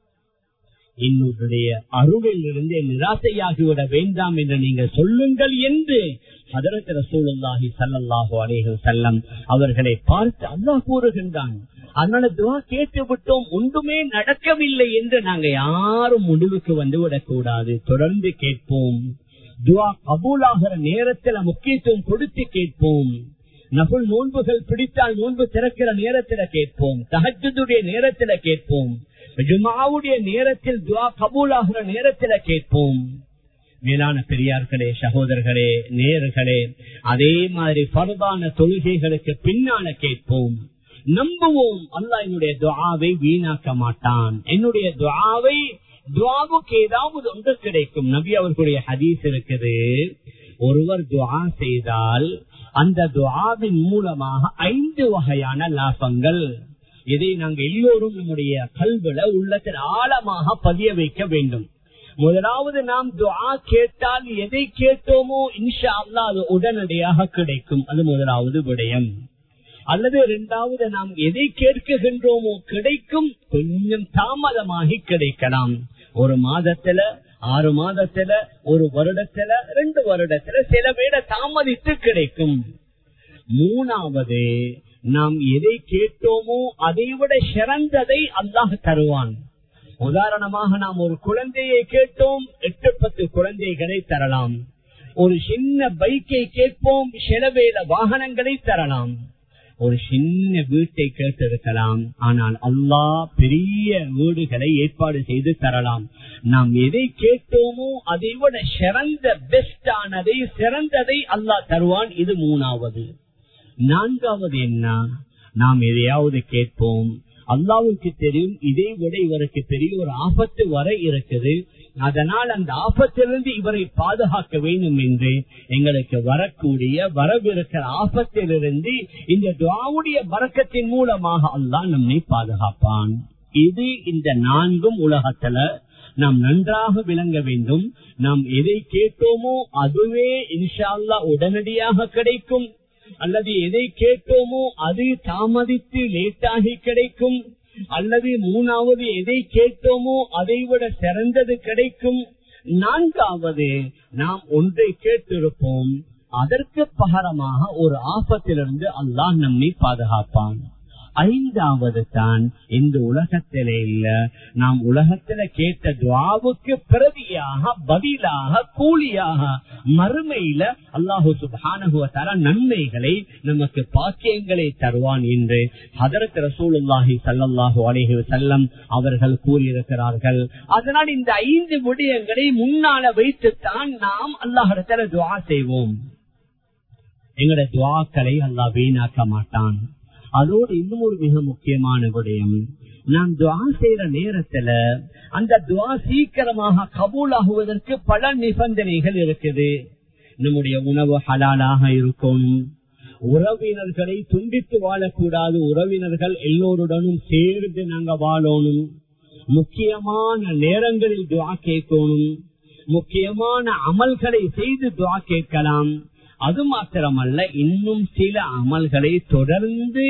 A: என்னுடைய அருளில் இருந்து நிராசையாகிவிட வேண்டாம் என்று நீங்கள் சொல்லுங்கள் என்று ஹதரத் ரசூலுல்லாஹி சல்லாஹூ அலேஹு செல்லம் அவர்களை பார்த்து அல்லாஹ் கூறுகின்றான் அதனால துவா கேட்டு விட்டோம் ஒன்றுமே நடக்கவில்லை என்று நாங்க யாரும் முடிவுக்கு வந்து விடக்கூடாது தொடர்ந்து கேட்போம் துவா கபூலாகிற நேரத்துல முக்கியத்துவம் கொடுத்து கேட்போம் நகுல் நோன்புகள் பிடித்தால் நோன்பு திறக்கிற நேரத்துல கேட்போம் தகஜுடைய நேரத்துல கேட்போம் ஜுமாவுடைய நேரத்தில் துவா கபூலாகிற நேரத்துல கேட்போம் மேலான பெரியார்களே சகோதரர்களே நேர்களே அதே மாதிரி பரவான தொழுகைகளுக்கு பின்னால கேட்போம் நம்புவோம் அல்லா என்னுடைய துவாவை வீணாக்க மாட்டான் என்னுடைய துவாவை துவாவுக்கு ஏதாவது ஒன்று கிடைக்கும் நபி அவர்களுடைய ஹதீஸ் இருக்குது ஒருவர் துவா செய்தால் அந்த துவாவின் மூலமாக ஐந்து வகையான லாபங்கள் இதை நாங்கள் எல்லோரும் நம்முடைய கல்வில உள்ளத்தில் ஆழமாக பதிய வைக்க வேண்டும் முதலாவது நாம் துவா கேட்டால் எதை கேட்டோமோ இன்ஷா அல்லா அது உடனடியாக கிடைக்கும் அது முதலாவது விடயம் அல்லது இரண்டாவது நாம் எதை கேட்குகின்றோமோ கிடைக்கும் கொஞ்சம் தாமதமாகி கிடைக்கலாம் ஒரு மாதத்துல ஆறு மாதத்துல ஒரு வருடத்துல ரெண்டு வருடத்துல சில பேர தாமதித்து கிடைக்கும் மூணாவது நாம் எதை கேட்டோமோ அதை விட சிறந்ததை அல்லாஹ் தருவான் உதாரணமாக நாம் ஒரு குழந்தையை கேட்டோம் எட்டு பத்து குழந்தைகளை தரலாம் ஒரு சின்ன பைக்கை கேட்போம் சிலவேல வாகனங்களை தரலாம் ஒரு சின்ன வீட்டை கேட்டிருக்கலாம் ஆனால் அல்லாஹ் பெரிய வீடுகளை ஏற்பாடு செய்து தரலாம் நாம் எதை கேட்டோமோ அதை விட சிறந்த பெஸ்டானதை சிறந்ததை அல்லாஹ் தருவான் இது மூணாவது நான்காவது என்ன நாம் எதையாவது கேட்போம் அல்லாவுக்கு தெரியும் இதை விட இவருக்கு பெரிய ஒரு ஆபத்து வர இருக்குது அதனால் அந்த ஆபத்திலிருந்து இவரை பாதுகாக்க வேண்டும் என்று எங்களுக்கு வரக்கூடிய வரவிருக்கிற ஆபத்திலிருந்து இந்த துவாவுடைய வரக்கத்தின் மூலமாக அல்லாஹ் நம்மை பாதுகாப்பான் இது இந்த நான்கும் உலகத்துல நாம் நன்றாக விளங்க வேண்டும் நாம் எதை கேட்டோமோ அதுவே இன்ஷா அல்லா உடனடியாக கிடைக்கும் அல்லது எதை கேட்டோமோ அது தாமதித்து லேட்டாகி கிடைக்கும் அல்லது மூணாவது எதை கேட்டோமோ அதை விட சிறந்தது கிடைக்கும் நான்காவது நாம் ஒன்றை கேட்டிருப்போம் அதற்கு பகரமாக ஒரு ஆபத்திலிருந்து அல்லாஹ் நம்மை பாதுகாப்பான் ஐந்தாவது தான் இந்த உலகத்திலே இல்ல நாம் உலகத்துல கேட்ட துவாவுக்கு பிரதியாக பதிலாக கூலியாக மறுமையில அல்லாஹு சுபானுவத்தார நன்மைகளை நமக்கு பாக்கியங்களை தருவான் என்று ஹதரத் ரசூலுல்லாஹி சல்லாஹூ அலேஹி செல்லம் அவர்கள் கூறியிருக்கிறார்கள் அதனால் இந்த ஐந்து விடயங்களை முன்னால வைத்துத்தான் நாம் அல்லாஹிடத்துல துவா செய்வோம் எங்களுடைய துவாக்களை அல்லாஹ் வீணாக்க மாட்டான் அதோடு இன்னும் ஒரு மிக முக்கியமான விடயம் நாம் துவா செய்யற நேரத்துல அந்த துவா சீக்கிரமாக கபூலாகுவதற்கு பல நிபந்தனைகள் இருக்குது நம்முடைய உணவு ஹலாலாக இருக்கணும் உறவினர்களை துண்டித்து வாழக்கூடாது உறவினர்கள் எல்லோருடனும் சேர்ந்து நாங்க வாழணும் முக்கியமான நேரங்களில் துவா கேட்கணும் முக்கியமான அமல்களை செய்து துவா கேட்கலாம் அது மாத்திரமல்ல இன்னும் சில அமல்களை தொடர்ந்து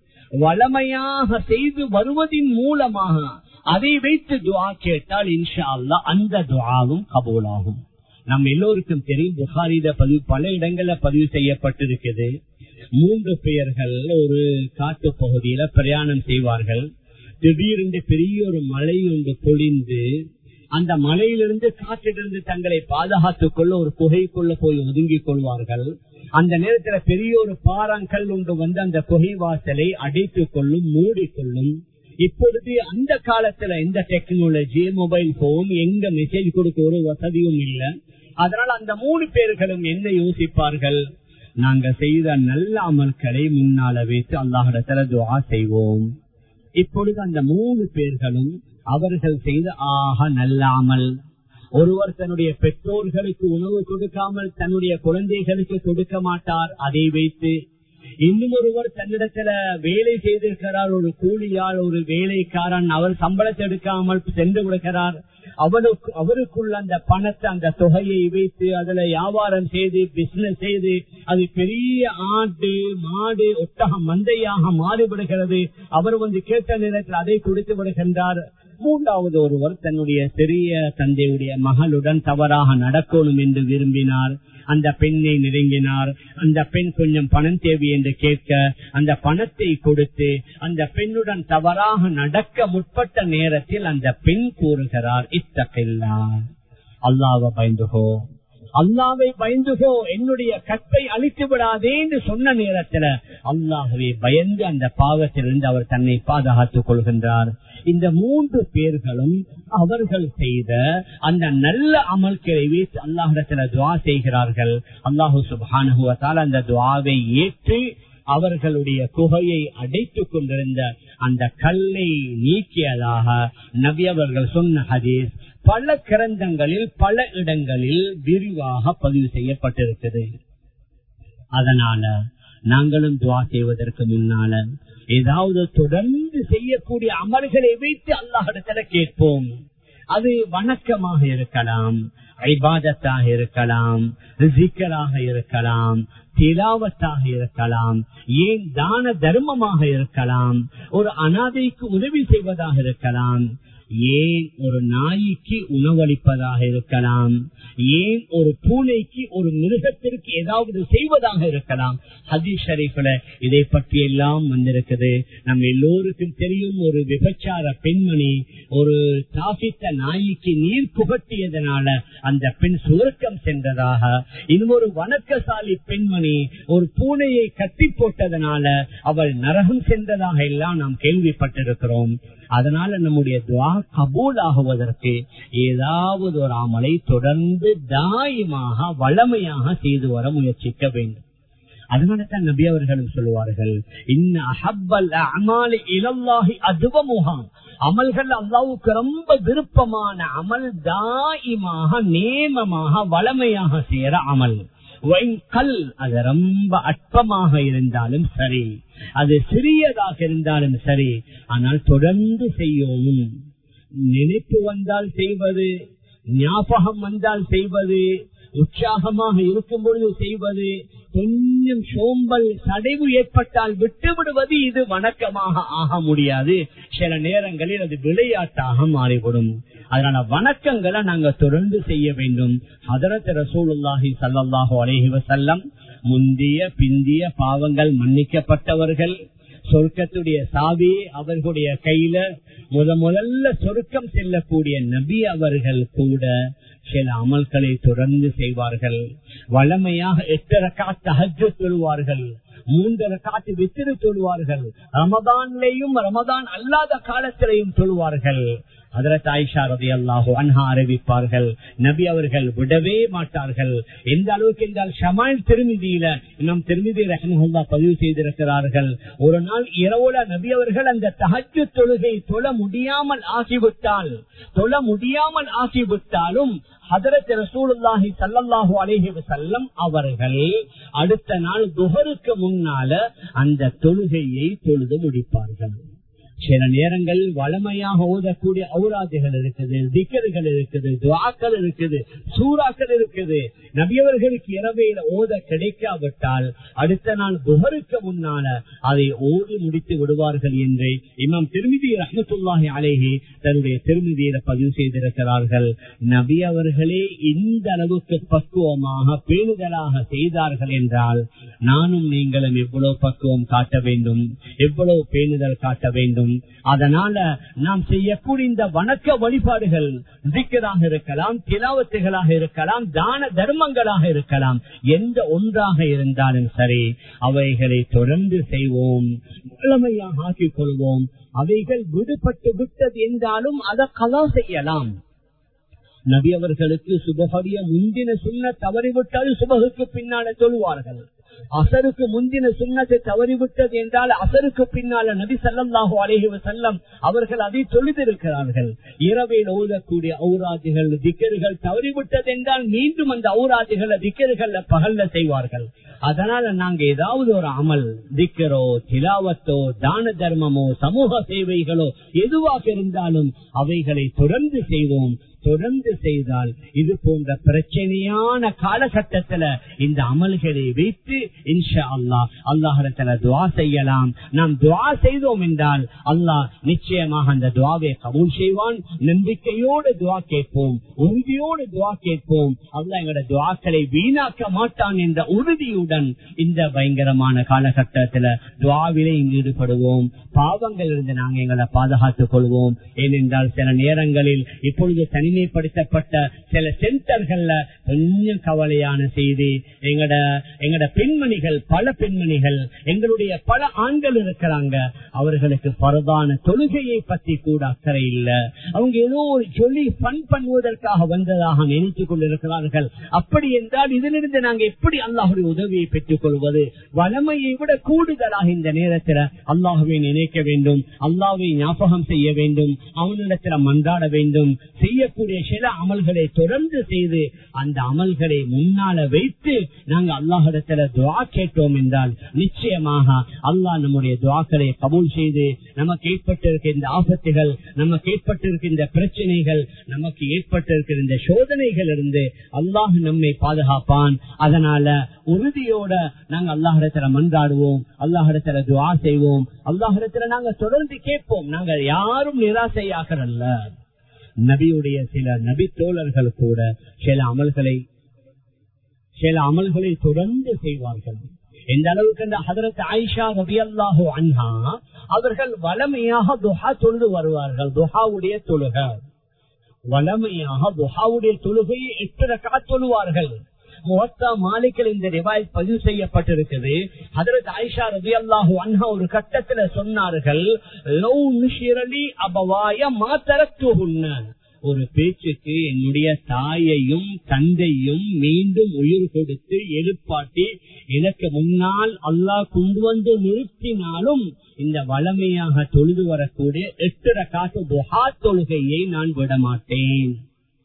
A: வளமையாக செய்து வருவதின் மூலமாக அதை வைத்து துவா கேட்டால் இன்ஷா அல்லா அந்த துவாவும் கபூலாகும் நம் எல்லோருக்கும் தெரியும் புகாரித பதிவு பல இடங்கள்ல பதிவு செய்யப்பட்டிருக்குது மூன்று பெயர்கள் ஒரு காட்டு பகுதியில பிரயாணம் செய்வார்கள் திடீரென்று பெரிய ஒரு மழை ஒன்று பொழிந்து அந்த மலையிலிருந்து காற்றிலிருந்து தங்களை பாதுகாத்துக் கொள்ள ஒரு குகைக்குள்ள போய் ஒதுங்கிக் கொள்வார்கள் அந்த நேரத்துல பெரிய ஒரு பாறாங்கல் ஒன்று வந்து அந்த குகை வாசலை அடைத்துக் கொள்ளும் மூடிக்கொள்ளும் இப்பொழுது அந்த காலத்துல எந்த டெக்னாலஜி மொபைல் போன் எங்க மெசேஜ் கொடுக்க ஒரு வசதியும் இல்லை அதனால அந்த மூணு பேர்களும் என்ன யோசிப்பார்கள் நாங்க செய்த நல்ல அமல்களை முன்னால வைத்து அல்லாஹிடத்துல துவா செய்வோம் இப்பொழுது அந்த மூணு பேர்களும் அவர்கள் செய்த ஆக நல்லாமல் ஒருவர் தன்னுடைய பெற்றோர்களுக்கு உணவு கொடுக்காமல் தன்னுடைய குழந்தைகளுக்கு கொடுக்க மாட்டார் அதை வைத்து இன்னும் ஒருவர் தன்னிடத்துல வேலை செய்திருக்கிறார் ஒரு கூலியால் ஒரு வேலைக்காரன் அவர் சம்பளத்தை எடுக்காமல் சென்று விடுகிறார் அவருக்கு அவருக்குள்ள அந்த பணத்தை அந்த தொகையை வைத்து அதுல வியாபாரம் செய்து பிசினஸ் செய்து அது பெரிய ஆடு மாடு ஒட்டகம் மந்தையாக மாறிவிடுகிறது அவர் வந்து கேட்ட நேரத்தில் அதை கொடுத்து விடுகின்றார் மூன்றாவது ஒருவர் தன்னுடைய சிறிய தந்தையுடைய மகளுடன் தவறாக நடக்கணும் என்று விரும்பினார் அந்த பெண்ணை நெருங்கினார் அந்த பெண் கொஞ்சம் பணம் தேவை என்று கேட்க அந்த பணத்தை கொடுத்து அந்த பெண்ணுடன் தவறாக நடக்க முற்பட்ட நேரத்தில் அந்த பெண் கூறுகிறார் இத்தகைல்லா அல்லாவ பயந்துகோ அல்லாவை பயந்துகோ என்னுடைய கற்பை அழித்து விடாதே என்று சொன்ன நேரத்துல அல்லாஹவை பயந்து அந்த பாவத்திலிருந்து அவர் தன்னை பாதுகாத்துக் கொள்கின்றார் இந்த மூன்று பேர்களும் அவர்கள் செய்த அந்த நல்ல அமல்களை வைத்து அல்லாஹிடத்துல துவா செய்கிறார்கள் அல்லாஹு சுபானுவத்தால் அந்த துவாவை ஏற்று அவர்களுடைய குகையை அடைத்துக் கொண்டிருந்த அந்த கல்லை நீக்கியதாக நபி அவர்கள் சொன்ன ஹதீஸ் பல கிரந்தங்களில் பல இடங்களில் விரிவாக பதிவு செய்யப்பட்டிருக்கிறது அதனால நாங்களும் துவா செய்வதற்கு முன்னால ஏதாவது தொடர்ந்து செய்யக்கூடிய அமல்களை வைத்து அல்லாஹிடத்துல கேட்போம் அது வணக்கமாக இருக்கலாம் ஐபாதத்தாக இருக்கலாம் ரிசிக்கலாக இருக்கலாம் திலாவத்தாக இருக்கலாம் ஏன் தான தர்மமாக இருக்கலாம் ஒரு அனாதைக்கு உதவி செய்வதாக இருக்கலாம் ஏன் ஒரு நாய்க்கு உணவளிப்பதாக இருக்கலாம் ஏன் ஒரு பூனைக்கு ஒரு மிருகத்திற்கு ஏதாவது செய்வதாக இருக்கலாம் ஹதீஸ் ஷரீஃப்ல இதை பற்றி எல்லாம் வந்திருக்குது நம்ம எல்லோருக்கும் தெரியும் ஒரு விபச்சார பெண்மணி ஒரு தாசித்த நாய்க்கு நீர் புகட்டியதனால அந்த பெண் சுருக்கம் சென்றதாக இன்னொரு வணக்கசாலி பெண்மணி ஒரு பூனையை கட்டி போட்டதனால அவள் நரகம் சென்றதாக எல்லாம் நாம் கேள்விப்பட்டிருக்கிறோம் அதனால நம்முடைய துவா கபூல் ஆகுவதற்கு ஏதாவது ஒரு அமலை தொடர்ந்து தாயமாக வளமையாக செய்து வர முயற்சிக்க வேண்டும் அதனாலதான் நபி அவர்களும் சொல்லுவார்கள் இன்ன அஹப்பல் அமாலி இலல்லாஹி அதுவமுகாம் அமல்கள் அல்லாவுக்கு ரொம்ப விருப்பமான அமல் தாயிமாக நேமமாக வளமையாக செய்யற அமல் கல் அது ரொம்ப அற்பமாக இருந்தாலும் சரி அது சிறியதாக இருந்தாலும் சரி ஆனால் தொடர்ந்து செய்யவும் நினைப்பு வந்தால் செய்வது ஞாபகம் வந்தால் செய்வது உற்சாகமாக இருக்கும் பொழுது செய்வது கொஞ்சம் சோம்பல் சடைவு ஏற்பட்டால் விட்டு விடுவது இது வணக்கமாக ஆக முடியாது சில நேரங்களில் அது விளையாட்டாக மாறிவிடும் அதனால வணக்கங்களை நாங்க தொடர்ந்து செய்ய வேண்டும் அதரத் ரசூலுல்லாஹி சல்லாஹூ அலஹி வசல்லம் முந்திய பிந்திய பாவங்கள் மன்னிக்கப்பட்டவர்கள் சொர்க்கத்துடைய சாவி அவர்களுடைய கையில முத முதல்ல சொர்க்கம் செல்லக்கூடிய நபி அவர்கள் கூட சில அமல்களை தொடர்ந்து செய்வார்கள் வளமையாக எட்டு ரக்காத்து ஹஜ்ஜு சொல்வார்கள் மூன்று ரக்காத்து வித்திரு சொல்வார்கள் ரமதான்லேயும் ரமதான் அல்லாத காலத்திலையும் சொல்வார்கள் அதற்கு ஆயிஷா ரதி அல்லாஹோ அன்ஹா அறிவிப்பார்கள் நபி அவர்கள் விடவே மாட்டார்கள் எந்த அளவுக்கு என்றால் ஷமால் திருமதியில நம் திருமதி ரஹ்மஹுல்லா பதிவு செய்திருக்கிறார்கள் ஒரு நாள் இரவுல நபி அவர்கள் அந்த தஹஜு தொழுகை தொழ முடியாமல் ஆகிவிட்டால் தொழ முடியாமல் ஆகிவிட்டாலும் ஹதரத் ரசூலுல்லாஹி சல்லல்லாஹு அலைஹி வஸல்லம் அவர்கள் அடுத்த நாள் துஹருக்கு முன்னால அந்த தொழுகையை தொழுது முடிப்பார்கள் சில நேரங்கள் வளமையாக ஓதக்கூடிய ஔராதுகள் இருக்குது திக்கர்கள் இருக்குது துவாக்கள் இருக்குது சூறாக்கள் இருக்குது நபியவர்களுக்கு இரவையில ஓத கிடைக்காவிட்டால் அடுத்த நாள் துகருக்கு முன்னால அதை ஓடி முடித்து விடுவார்கள் என்று இமாம் திருமதி ரஹமத்துல்லாஹி அலேஹி தன்னுடைய திருமதியில பதிவு செய்திருக்கிறார்கள் நபி அவர்களே இந்த அளவுக்கு பக்குவமாக பேணுதலாக செய்தார்கள் என்றால் நானும் நீங்களும் எவ்வளவு பக்குவம் காட்ட வேண்டும் எவ்வளவு பேணுதல் காட்ட வேண்டும் அதனால நாம் செய்யக்கூடிய இந்த வணக்க வழிபாடுகள் திக்கராக இருக்கலாம் திலாவத்துகளாக இருக்கலாம் தான தர்மங்களாக இருக்கலாம் எந்த ஒன்றாக இருந்தாலும் சரி அவைகளை தொடர்ந்து செய்வோம் முழுமையாக ஆக்கிக் கொள்வோம் அவைகள் விடுபட்டு விட்டது என்றாலும் அதை கலா செய்யலாம் நபி அவர்களுக்கு சுபகரிய முந்தின சுண்ண தவறிவிட்டால் சுபகுக்கு பின்னால சொல்வார்கள் அசருக்கு முந்தின சுண்ணத்தை தவறிவிட்டது என்றால் அசருக்கு பின்னால நபி சல்லாஹூ அலேஹி செல்லம் அவர்கள் அதை தொழுதிருக்கிறார்கள் இரவில் ஓதக்கூடிய ஔராஜிகள் திக்கர்கள் தவறிவிட்டது என்றால் மீண்டும் அந்த ஔராஜிகள் திக்கர்கள் பகல்ல செய்வார்கள் அதனால நாங்க ஏதாவது ஒரு அமல் திக்கரோ திலாவத்தோ தான தர்மமோ சமூக சேவைகளோ எதுவாக இருந்தாலும் அவைகளை தொடர்ந்து செய்வோம் தொடர்ந்து செய்தால் இது போன்ற பிரச்சனையான காலகட்டத்துல இந்த அமல்களை வைத்து இன்ஷா அல்லாஹ் அல்லாஹத்துல துவா செய்யலாம் நாம் துவா செய்தோம் என்றால் அல்லாஹ் நிச்சயமாக அந்த துவாவை கபூல் செய்வான் நம்பிக்கையோடு துவா கேட்போம் உறுதியோடு துவா கேட்போம் அல்லாஹ் எங்களோட துவாக்களை வீணாக்க மாட்டான் என்ற உறுதியுடன் இந்த பயங்கரமான காலகட்டத்துல துவாவிலே ஈடுபடுவோம் பாவங்கள் இருந்து நாங்க எங்களை பாதுகாத்துக் கொள்வோம் ஏனென்றால் சில நேரங்களில் இப்பொழுது தனி தனிமைப்படுத்தப்பட்ட சில சென்டர்கள்ல கொஞ்சம் கவலையான செய்தி எங்கட எங்கட பெண்மணிகள் பல பெண்மணிகள் எங்களுடைய பல ஆண்கள் இருக்கிறாங்க அவர்களுக்கு பரதான தொழுகையை பத்தி கூட அக்கறை இல்ல அவங்க ஏதோ ஒரு சொல்லி பண் பண்ணுவதற்காக வந்ததாக நினைத்துக் கொண்டிருக்கிறார்கள் அப்படி என்றால் இதிலிருந்து நாங்க எப்படி அல்லாஹுடைய உதவியை பெற்றுக் கொள்வது வளமையை விட கூடுதலாக இந்த நேரத்தில் அல்லாஹுவை நினைக்க வேண்டும் அல்லாஹை ஞாபகம் செய்ய வேண்டும் அவனிடத்தில் மன்றாட வேண்டும் செய்யக்கூடிய சில அமல்களை தொடர்ந்து செய்து அந்த அமல்களை முன்னால வைத்து நாங்கள் அல்லாஹிடத்துல துவா கேட்டோம் என்றால் நிச்சயமாக அல்லாஹ் நம்முடைய துவாக்களை கபூல் செய்து நமக்கு ஏற்பட்டிருக்க இந்த ஆபத்துகள் நமக்கு ஏற்பட்டிருக்க இந்த பிரச்சனைகள் நமக்கு ஏற்பட்டிருக்கிற இந்த சோதனைகள் இருந்து அல்லாஹ் நம்மை பாதுகாப்பான் அதனால உறுதியோட நாங்க அல்லாஹிடத்துல மன்றாடுவோம் அல்லாஹிடத்துல துவா செய்வோம் அல்லாஹிடத்துல நாங்க தொடர்ந்து கேட்போம் நாங்க யாரும் நிராசையாகிறல்ல நபியுடைய சில நபி தோழர்கள் கூட சில அமல்களை சில அமல்களை தொடர்ந்து செய்வார்கள் எந்த அளவுக்கு இந்த ஹதரத் ஆயிஷா ரபி அல்லாஹு அன்ஹா அவர்கள் வளமையாக துஹா தொழுது வருவார்கள் துஹாவுடைய தொழுக வளமையாக துஹாவுடைய தொழுகையை எட்டு ரக்கா தொழுவார்கள் முகத்தா மாலிக்கல் இந்த ரிவாய் பதிவு செய்யப்பட்டிருக்குது அதற்கு ஆயிஷா ரவி அல்லாஹூ அன்ஹா ஒரு கட்டத்துல சொன்னார்கள் லவ் நிஷிரலி அபவாய மாத்தரத்துகுன்ன ஒரு பேச்சுக்கு என்னுடைய தாயையும் தந்தையும் மீண்டும் உயிர் கொடுத்து எழுப்பாட்டி எனக்கு முன்னால் அல்லாஹ் கொண்டு வந்து நிறுத்தினாலும் இந்த வளமையாக தொழுது வரக்கூடிய எட்டு ரகாத்து துஹா தொழுகையை நான் விட மாட்டேன்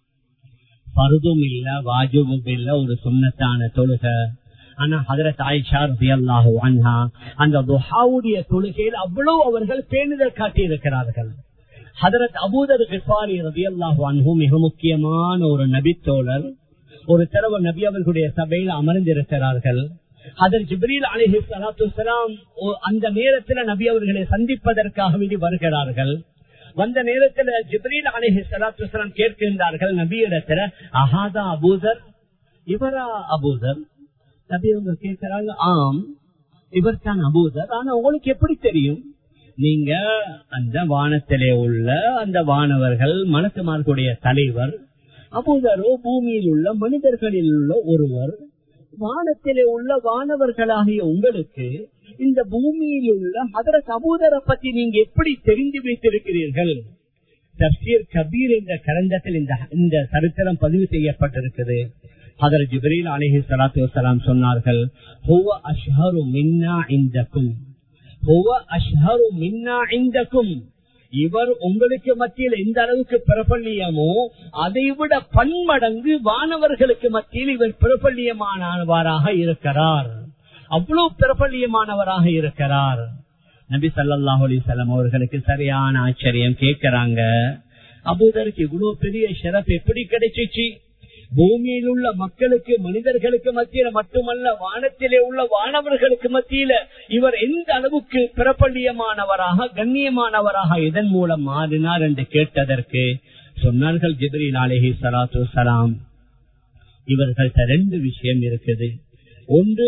A: பருதும் இல்ல வாஜுவும் இல்ல ஒரு சுண்ணத்தான தொழுக ஆனா ஹதரத் ஆயிஷா ரபி அல்லாஹு அன்ஹா அந்த துஹாவுடைய தொழுகையில் அவ்வளவு அவர்கள் பேணுதல் காட்டி இருக்கிறார்கள் ஹதரத் அபூதர் கிஃபாரி ரபி அல்லாஹு அன்ஹு மிக முக்கியமான ஒரு நபித்தோழர் ஒரு தடவை நபி அவர்களுடைய சபையில் அமர்ந்திருக்கிறார்கள் அதர் ஜிப்ரீல் அலிஹி சலாத்து அந்த நேரத்தில் நபி அவர்களை சந்திப்பதற்காக வேண்டி வருகிறார்கள் வந்த நேரத்தில் ஜிப்ரீல் அலிஹி சலாத்து கேட்கின்றார்கள் நபியிடத்துல அஹாதா அபூதர் இவரா அபூதர் நபி அவங்க கேட்கிறாங்க ஆம் இவர் தான் அபூதர் ஆனா உங்களுக்கு எப்படி தெரியும் நீங்க அந்த வானத்திலே உள்ள அந்த வானவர்கள் மனசுமார்களுடைய தலைவர் அபூதரோ பூமியில் உள்ள மனிதர்களில் உள்ள ஒருவர் வானத்திலே உள்ள வானவர்களாகிய உங்களுக்கு இந்த பூமியில் உள்ள அதர சகோதரை பத்தி நீங்க எப்படி தெரிந்து வைத்திருக்கிறீர்கள் தப்சீர் கபீர் என்ற கரண்டத்தில் இந்த இந்த சரித்திரம் பதிவு செய்யப்பட்டிருக்குது அதர் ஜிப்ரீல் அலிஹி சலாத்து வலாம் சொன்னார்கள் ஹுவ அஷ்ஹரு மின்னா இந்தக்கும் ஹுவ அஷ்ஹரு மின்னா இந்தக்கும் இவர் உங்களுக்கு மத்தியில் எந்த அளவுக்கு பிரபல்யமோ அதை விட பன்மடங்கு வானவர்களுக்கு மத்தியில் இவர் பிரபல்யமானவராக இருக்கிறார் அவ்வளவு பிரபல்யமானவராக இருக்கிறார் நபி சல்லாஹ் அலிசல்லாம் அவர்களுக்கு சரியான ஆச்சரியம் கேட்கிறாங்க அபூதருக்கு இவ்வளவு பெரிய ஷரப் எப்படி கிடைச்சிச்சு பூமியில் உள்ள மக்களுக்கு மனிதர்களுக்கு மத்தியில மட்டுமல்ல வானத்திலே உள்ள வானவர்களுக்கு மத்தியில இவர் எந்த அளவுக்கு பிரபல்யமானவராக கண்ணியமானவராக இதன் மூலம் மாறினார் என்று கேட்டதற்கு சொன்னார்கள் ஜிப்ரீல் அலேஹி சலாத்து சலாம் இவர்கள்ட்ட ரெண்டு விஷயம் இருக்குது ஒன்று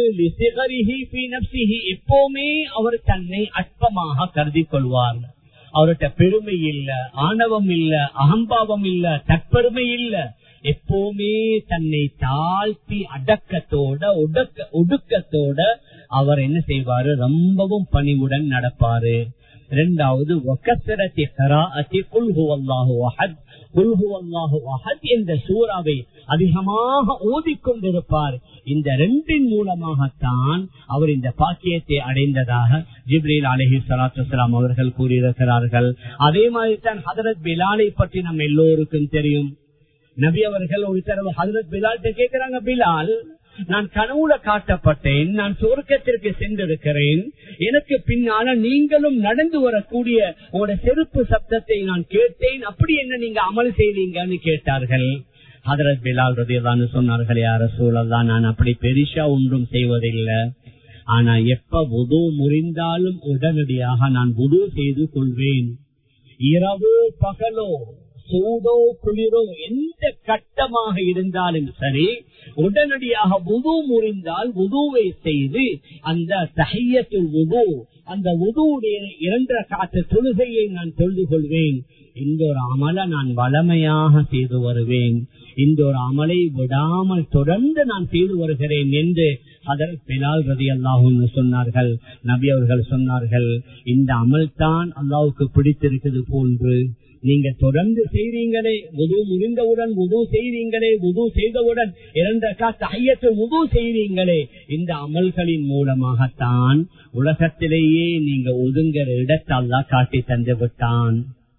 A: எப்பவுமே அவர் தன்னை அற்பமாக கருதி கொள்வார் அவர்கிட்ட பெருமை இல்ல ஆணவம் இல்ல அகம்பாவம் இல்ல தற்பெருமை இல்ல எப்பவுமே தன்னை தாழ்த்தி அடக்கத்தோட உடக்க ஒடுக்கத்தோட அவர் என்ன செய்வாரு ரொம்பவும் பணிவுடன் நடப்பாரு இரண்டாவது என்ற சூறாவை அதிகமாக ஓதிக்கொண்டிருப்பார் இந்த ரெண்டின் மூலமாகத்தான் அவர் இந்த பாக்கியத்தை அடைந்ததாக ஜிப்ரீல் அலஹி சலாத்துலாம் அவர்கள் கூறியிருக்கிறார்கள் அதே மாதிரி தான் ஹதரத் பிலாலை பற்றி நம்ம எல்லோருக்கும் தெரியும் நபி அவர்கள் ஒரு தடவை ஹதரத் பிலால் கேட்கிறாங்க பிலால் நான் கனவுல காட்டப்பட்டேன் நான் சொர்க்கத்திற்கு சென்றிருக்கிறேன் எனக்கு பின்னால நீங்களும் நடந்து வரக்கூடிய உங்களோட செருப்பு சப்தத்தை நான் கேட்டேன் அப்படி என்ன நீங்க அமல் செய்வீங்கன்னு கேட்டார்கள் ஹதரத் பிலால் ரதியதான்னு சொன்னார்கள் யார சூழல்தான் நான் அப்படி பெரிசா ஒன்றும் செய்வதில்லை ஆனா எப்ப உது முறிந்தாலும் உடனடியாக நான் உது செய்து கொள்வேன் இரவு பகலோ சூடோ குளிரோ எந்த கட்டமாக இருந்தாலும் சரி உடனடியாக உது முறிந்தால் உதுவை செய்து அந்த தகையத்தில் உது அந்த உதுவுடைய இரண்டரை காற்று தொழுகையை நான் தொழுது கொள்வேன் இந்த ஒரு அமலை நான் வளமையாக செய்து வருவேன் இந்த ஒரு அமலை விடாமல் தொடர்ந்து நான் செய்து வருகிறேன் என்று அதர் பிலால் ரதி அல்லாஹுன்னு சொன்னார்கள் நபி அவர்கள் சொன்னார்கள் இந்த அமல் தான் அல்லாவுக்கு பிடித்திருக்கிறது போன்று நீங்க தொடர்ந்து செய்வீங்களே உது முடிந்தவுடன் உது செய்வீங்களே உது செய்தவுடன் இரண்ட கையற்ற உது செய்வீங்களே இந்த அமல்களின் மூலமாகத்தான் உலகத்திலேயே நீங்க ஒதுங்கிற இடத்தை அல்லா காட்டி தந்து விட்டான்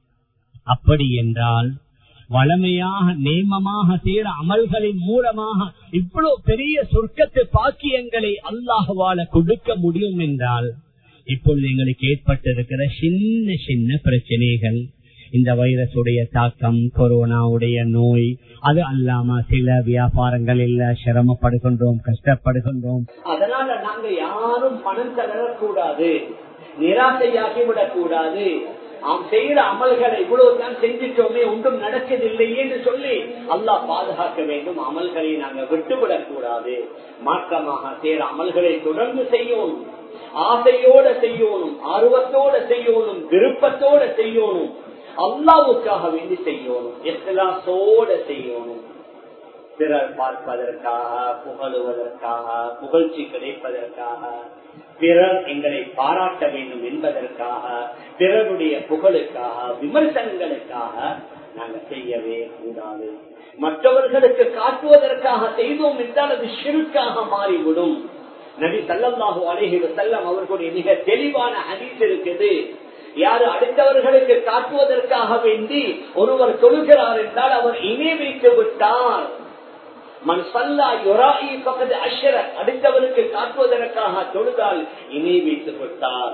A: அப்படி என்றால் வளமையாக நேமமாக செய்கிற அமல்களின் மூலமாக இவ்வளவு பெரிய சொர்க்கத்து பாக்கியங்களை அல்லாஹுவால கொடுக்க முடியும் என்றால் இப்பொழுது எங்களுக்கு ஏற்பட்டிருக்கிற சின்ன சின்ன பிரச்சனைகள் இந்த வைரஸுடைய தாக்கம் கொரோனாவுடைய நோய் அது அல்லாம சில வியாபாரங்கள் இல்ல சிரமப்படுகின்றோம் கஷ்டப்படுகின்றோம் அதனால நாங்க யாரும் பணம் தளரக்கூடாது நிராசையாகி விடக்கூடாது நாம் செய்யற அமல்களை இவ்வளவுதான் செஞ்சிட்டோமே ஒன்றும் நடக்கவில்லையே என்று சொல்லி அல்லாஹ் பாதுகாக்க வேண்டும் அமல்களை நாங்க விட்டுவிடக் கூடாது மாற்றமாக செய்யற அமல்களை தொடர்ந்து செய்யணும் ஆசையோட செய்யணும் ஆர்வத்தோட செய்யணும் விருப்பத்தோட செய்யணும் அல்லாவுக்காக வேண்டி செய்யணும் எஸ்லாசோட செய்யணும் பிறர் பார்ப்பதற்காக புகழுவதற்காக புகழ்ச்சி கிடைப்பதற்காக பிறர் எங்களை பாராட்ட வேண்டும் என்பதற்காக பிறருடைய புகழுக்காக விமர்சனங்களுக்காக நாங்கள் செய்யவே கூடாது மற்றவர்களுக்கு காட்டுவதற்காக செய்தோம் என்றால் அது ஷிருக்காக மாறிவிடும் நபி சல்லல்லாஹு அலைஹி வஸல்லம் அவர்களுடைய மிக தெளிவான ஹதீஸ் இருக்குது யாரு அடுத்தவர்களுக்கு காட்டுவதற்காக வேண்டி ஒருவர் தொழுகிறார் என்றால் அவர் இணை வைத்து விட்டார் மண் சல்லா யுராயி பக்கத்து அஷர அடுத்தவருக்கு காட்டுவதற்காக தொழுதால் இணை வைத்து விட்டார்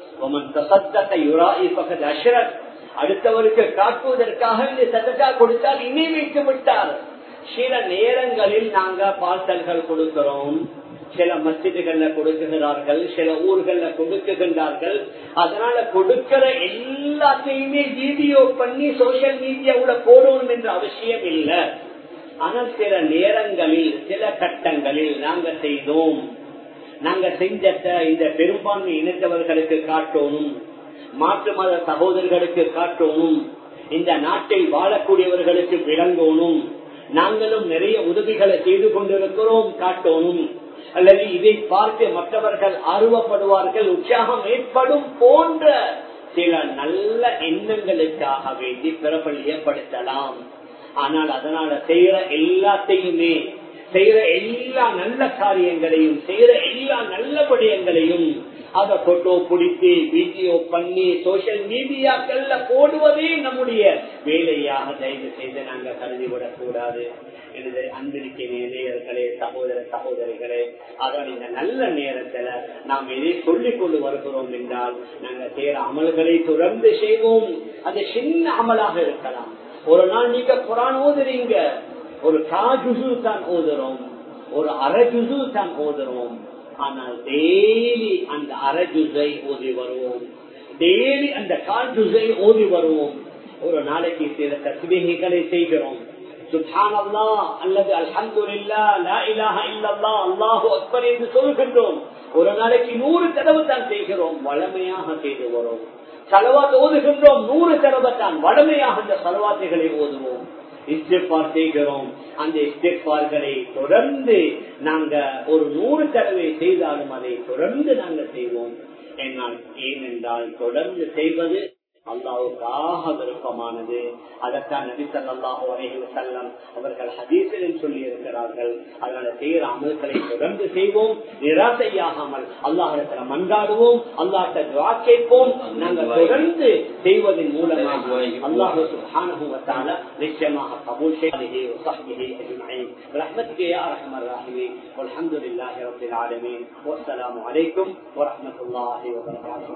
A: யுராயி பக்கத்து அஷரத் அடுத்தவருக்கு காட்டுவதற்காக இந்த சதக்கா கொடுத்தால் இணை வைத்து விட்டார் சில நேரங்களில் நாங்க பார்சல்கள் கொடுக்கிறோம் சில மசிதுகள்ல கொடுக்குகிறார்கள் சில ஊர்கள்ல கொடுக்குகின்றார்கள் அதனால கொடுக்கிற எல்லாத்தையுமே வீடியோ பண்ணி சோசியல் மீடியாவுல போடணும் என்ற அவசியம் இல்லை ஆனால் சில நேரங்களில் சில கட்டங்களில் நாங்க செய்தோம் நாங்க செஞ்சத இந்த பெரும்பான்மை இணைந்தவர்களுக்கு காட்டணும் மாற்று மத சகோதரர்களுக்கு காட்டணும் இந்த நாட்டில் வாழக்கூடியவர்களுக்கு விளங்கணும் நாங்களும் நிறைய உதவிகளை செய்து கொண்டிருக்கிறோம் காட்டணும் அல்லது இதை பார்த்து மற்றவர்கள் ஆர்வப்படுவார்கள் உற்சாகம் ஏற்படும் போன்ற சில நல்ல எண்ணங்களுக்காக வேண்டி பிரபலியப்படுத்தலாம் ஆனால் அதனால செய்யற எல்லாத்தையுமே செய்யற எல்லா நல்ல காரியங்களையும் செய்யற எல்லா நல்ல விடயங்களையும் அதை போட்டோ பிடித்து வீடியோ பண்ணி சோசியல் மீடியாக்கள்ல போடுவதே நம்முடைய வேலையாக தயவு செய்து நாங்க கருதிவிடக் கூடாது எனது அன்பிற்கு நேயர்களே சகோதர சகோதரிகளே அதனால் இந்த நல்ல நேரத்துல நாம் எதை சொல்லிக் கொண்டு வருகிறோம் என்றால் நாங்க செய்யற அமல்களை தொடர்ந்து செய்வோம் அது சின்ன அமலாக இருக்கலாம் ஒரு நாள் நீங்க குரான் ஓதுறீங்க ஒரு காஜுசு தான் ஓதுறோம் ஒரு அரை ஜுசு தான் ஓதுறோம் ஆனால் டெய்லி அந்த அரை ஜுசை ஓதி வருவோம் டெய்லி அந்த கால் ஜுசை ஓதி வருவோம் ஒரு நாளைக்கு சில தஸ்மீகளை செய்கிறோம் சுல்தானல்லா அல்லது அல்ஹம்துலில்லா லா இலாஹ இல்லல்லா அல்லாஹு அக்பர் என்று சொல்கின்றோம் ஒரு நாளைக்கு நூறு தடவை தான் செய்கிறோம் வளமையாக செய்து வரோம் செலவாத் ஓதுகின்றோம் நூறு தடவை தான் வளமையாக அந்த செலவாத்தைகளை ஓதுவோம் இஸ்திஃபார் செய்கிறோம் அந்த இஸ்திஃபார்களை தொடர்ந்து நாங்க ஒரு நூறு தடவை செய்தாலும் அதை தொடர்ந்து நாங்கள் செய்வோம் என்னால் ஏனென்றால் தொடர்ந்து செய்வது அல்லாவுக்காக விருப்பமானது அதற்கான நபி சல்லாஹு அலைஹி செல்லம் அவர்கள் ஹதீசிலும் சொல்லி இருக்கிறார்கள் அதனால செய்கிற அமல்களை தொடர்ந்து செய்வோம் நிராசையாகாமல் அல்லாஹிடத்துல மன்றாடுவோம் அல்லாஹ் துவா கேட்போம் நாங்கள் தொடர்ந்து செய்வதன் மூலமாக அல்லாஹு சுஹானுவத்தால நிச்சயமாக கபூல் செய்வதே وصحبه أجمعين برحمتك يا أرحم الراحمين والحمد لله رب العالمين والسلام عليكم ورحمة الله وبركاته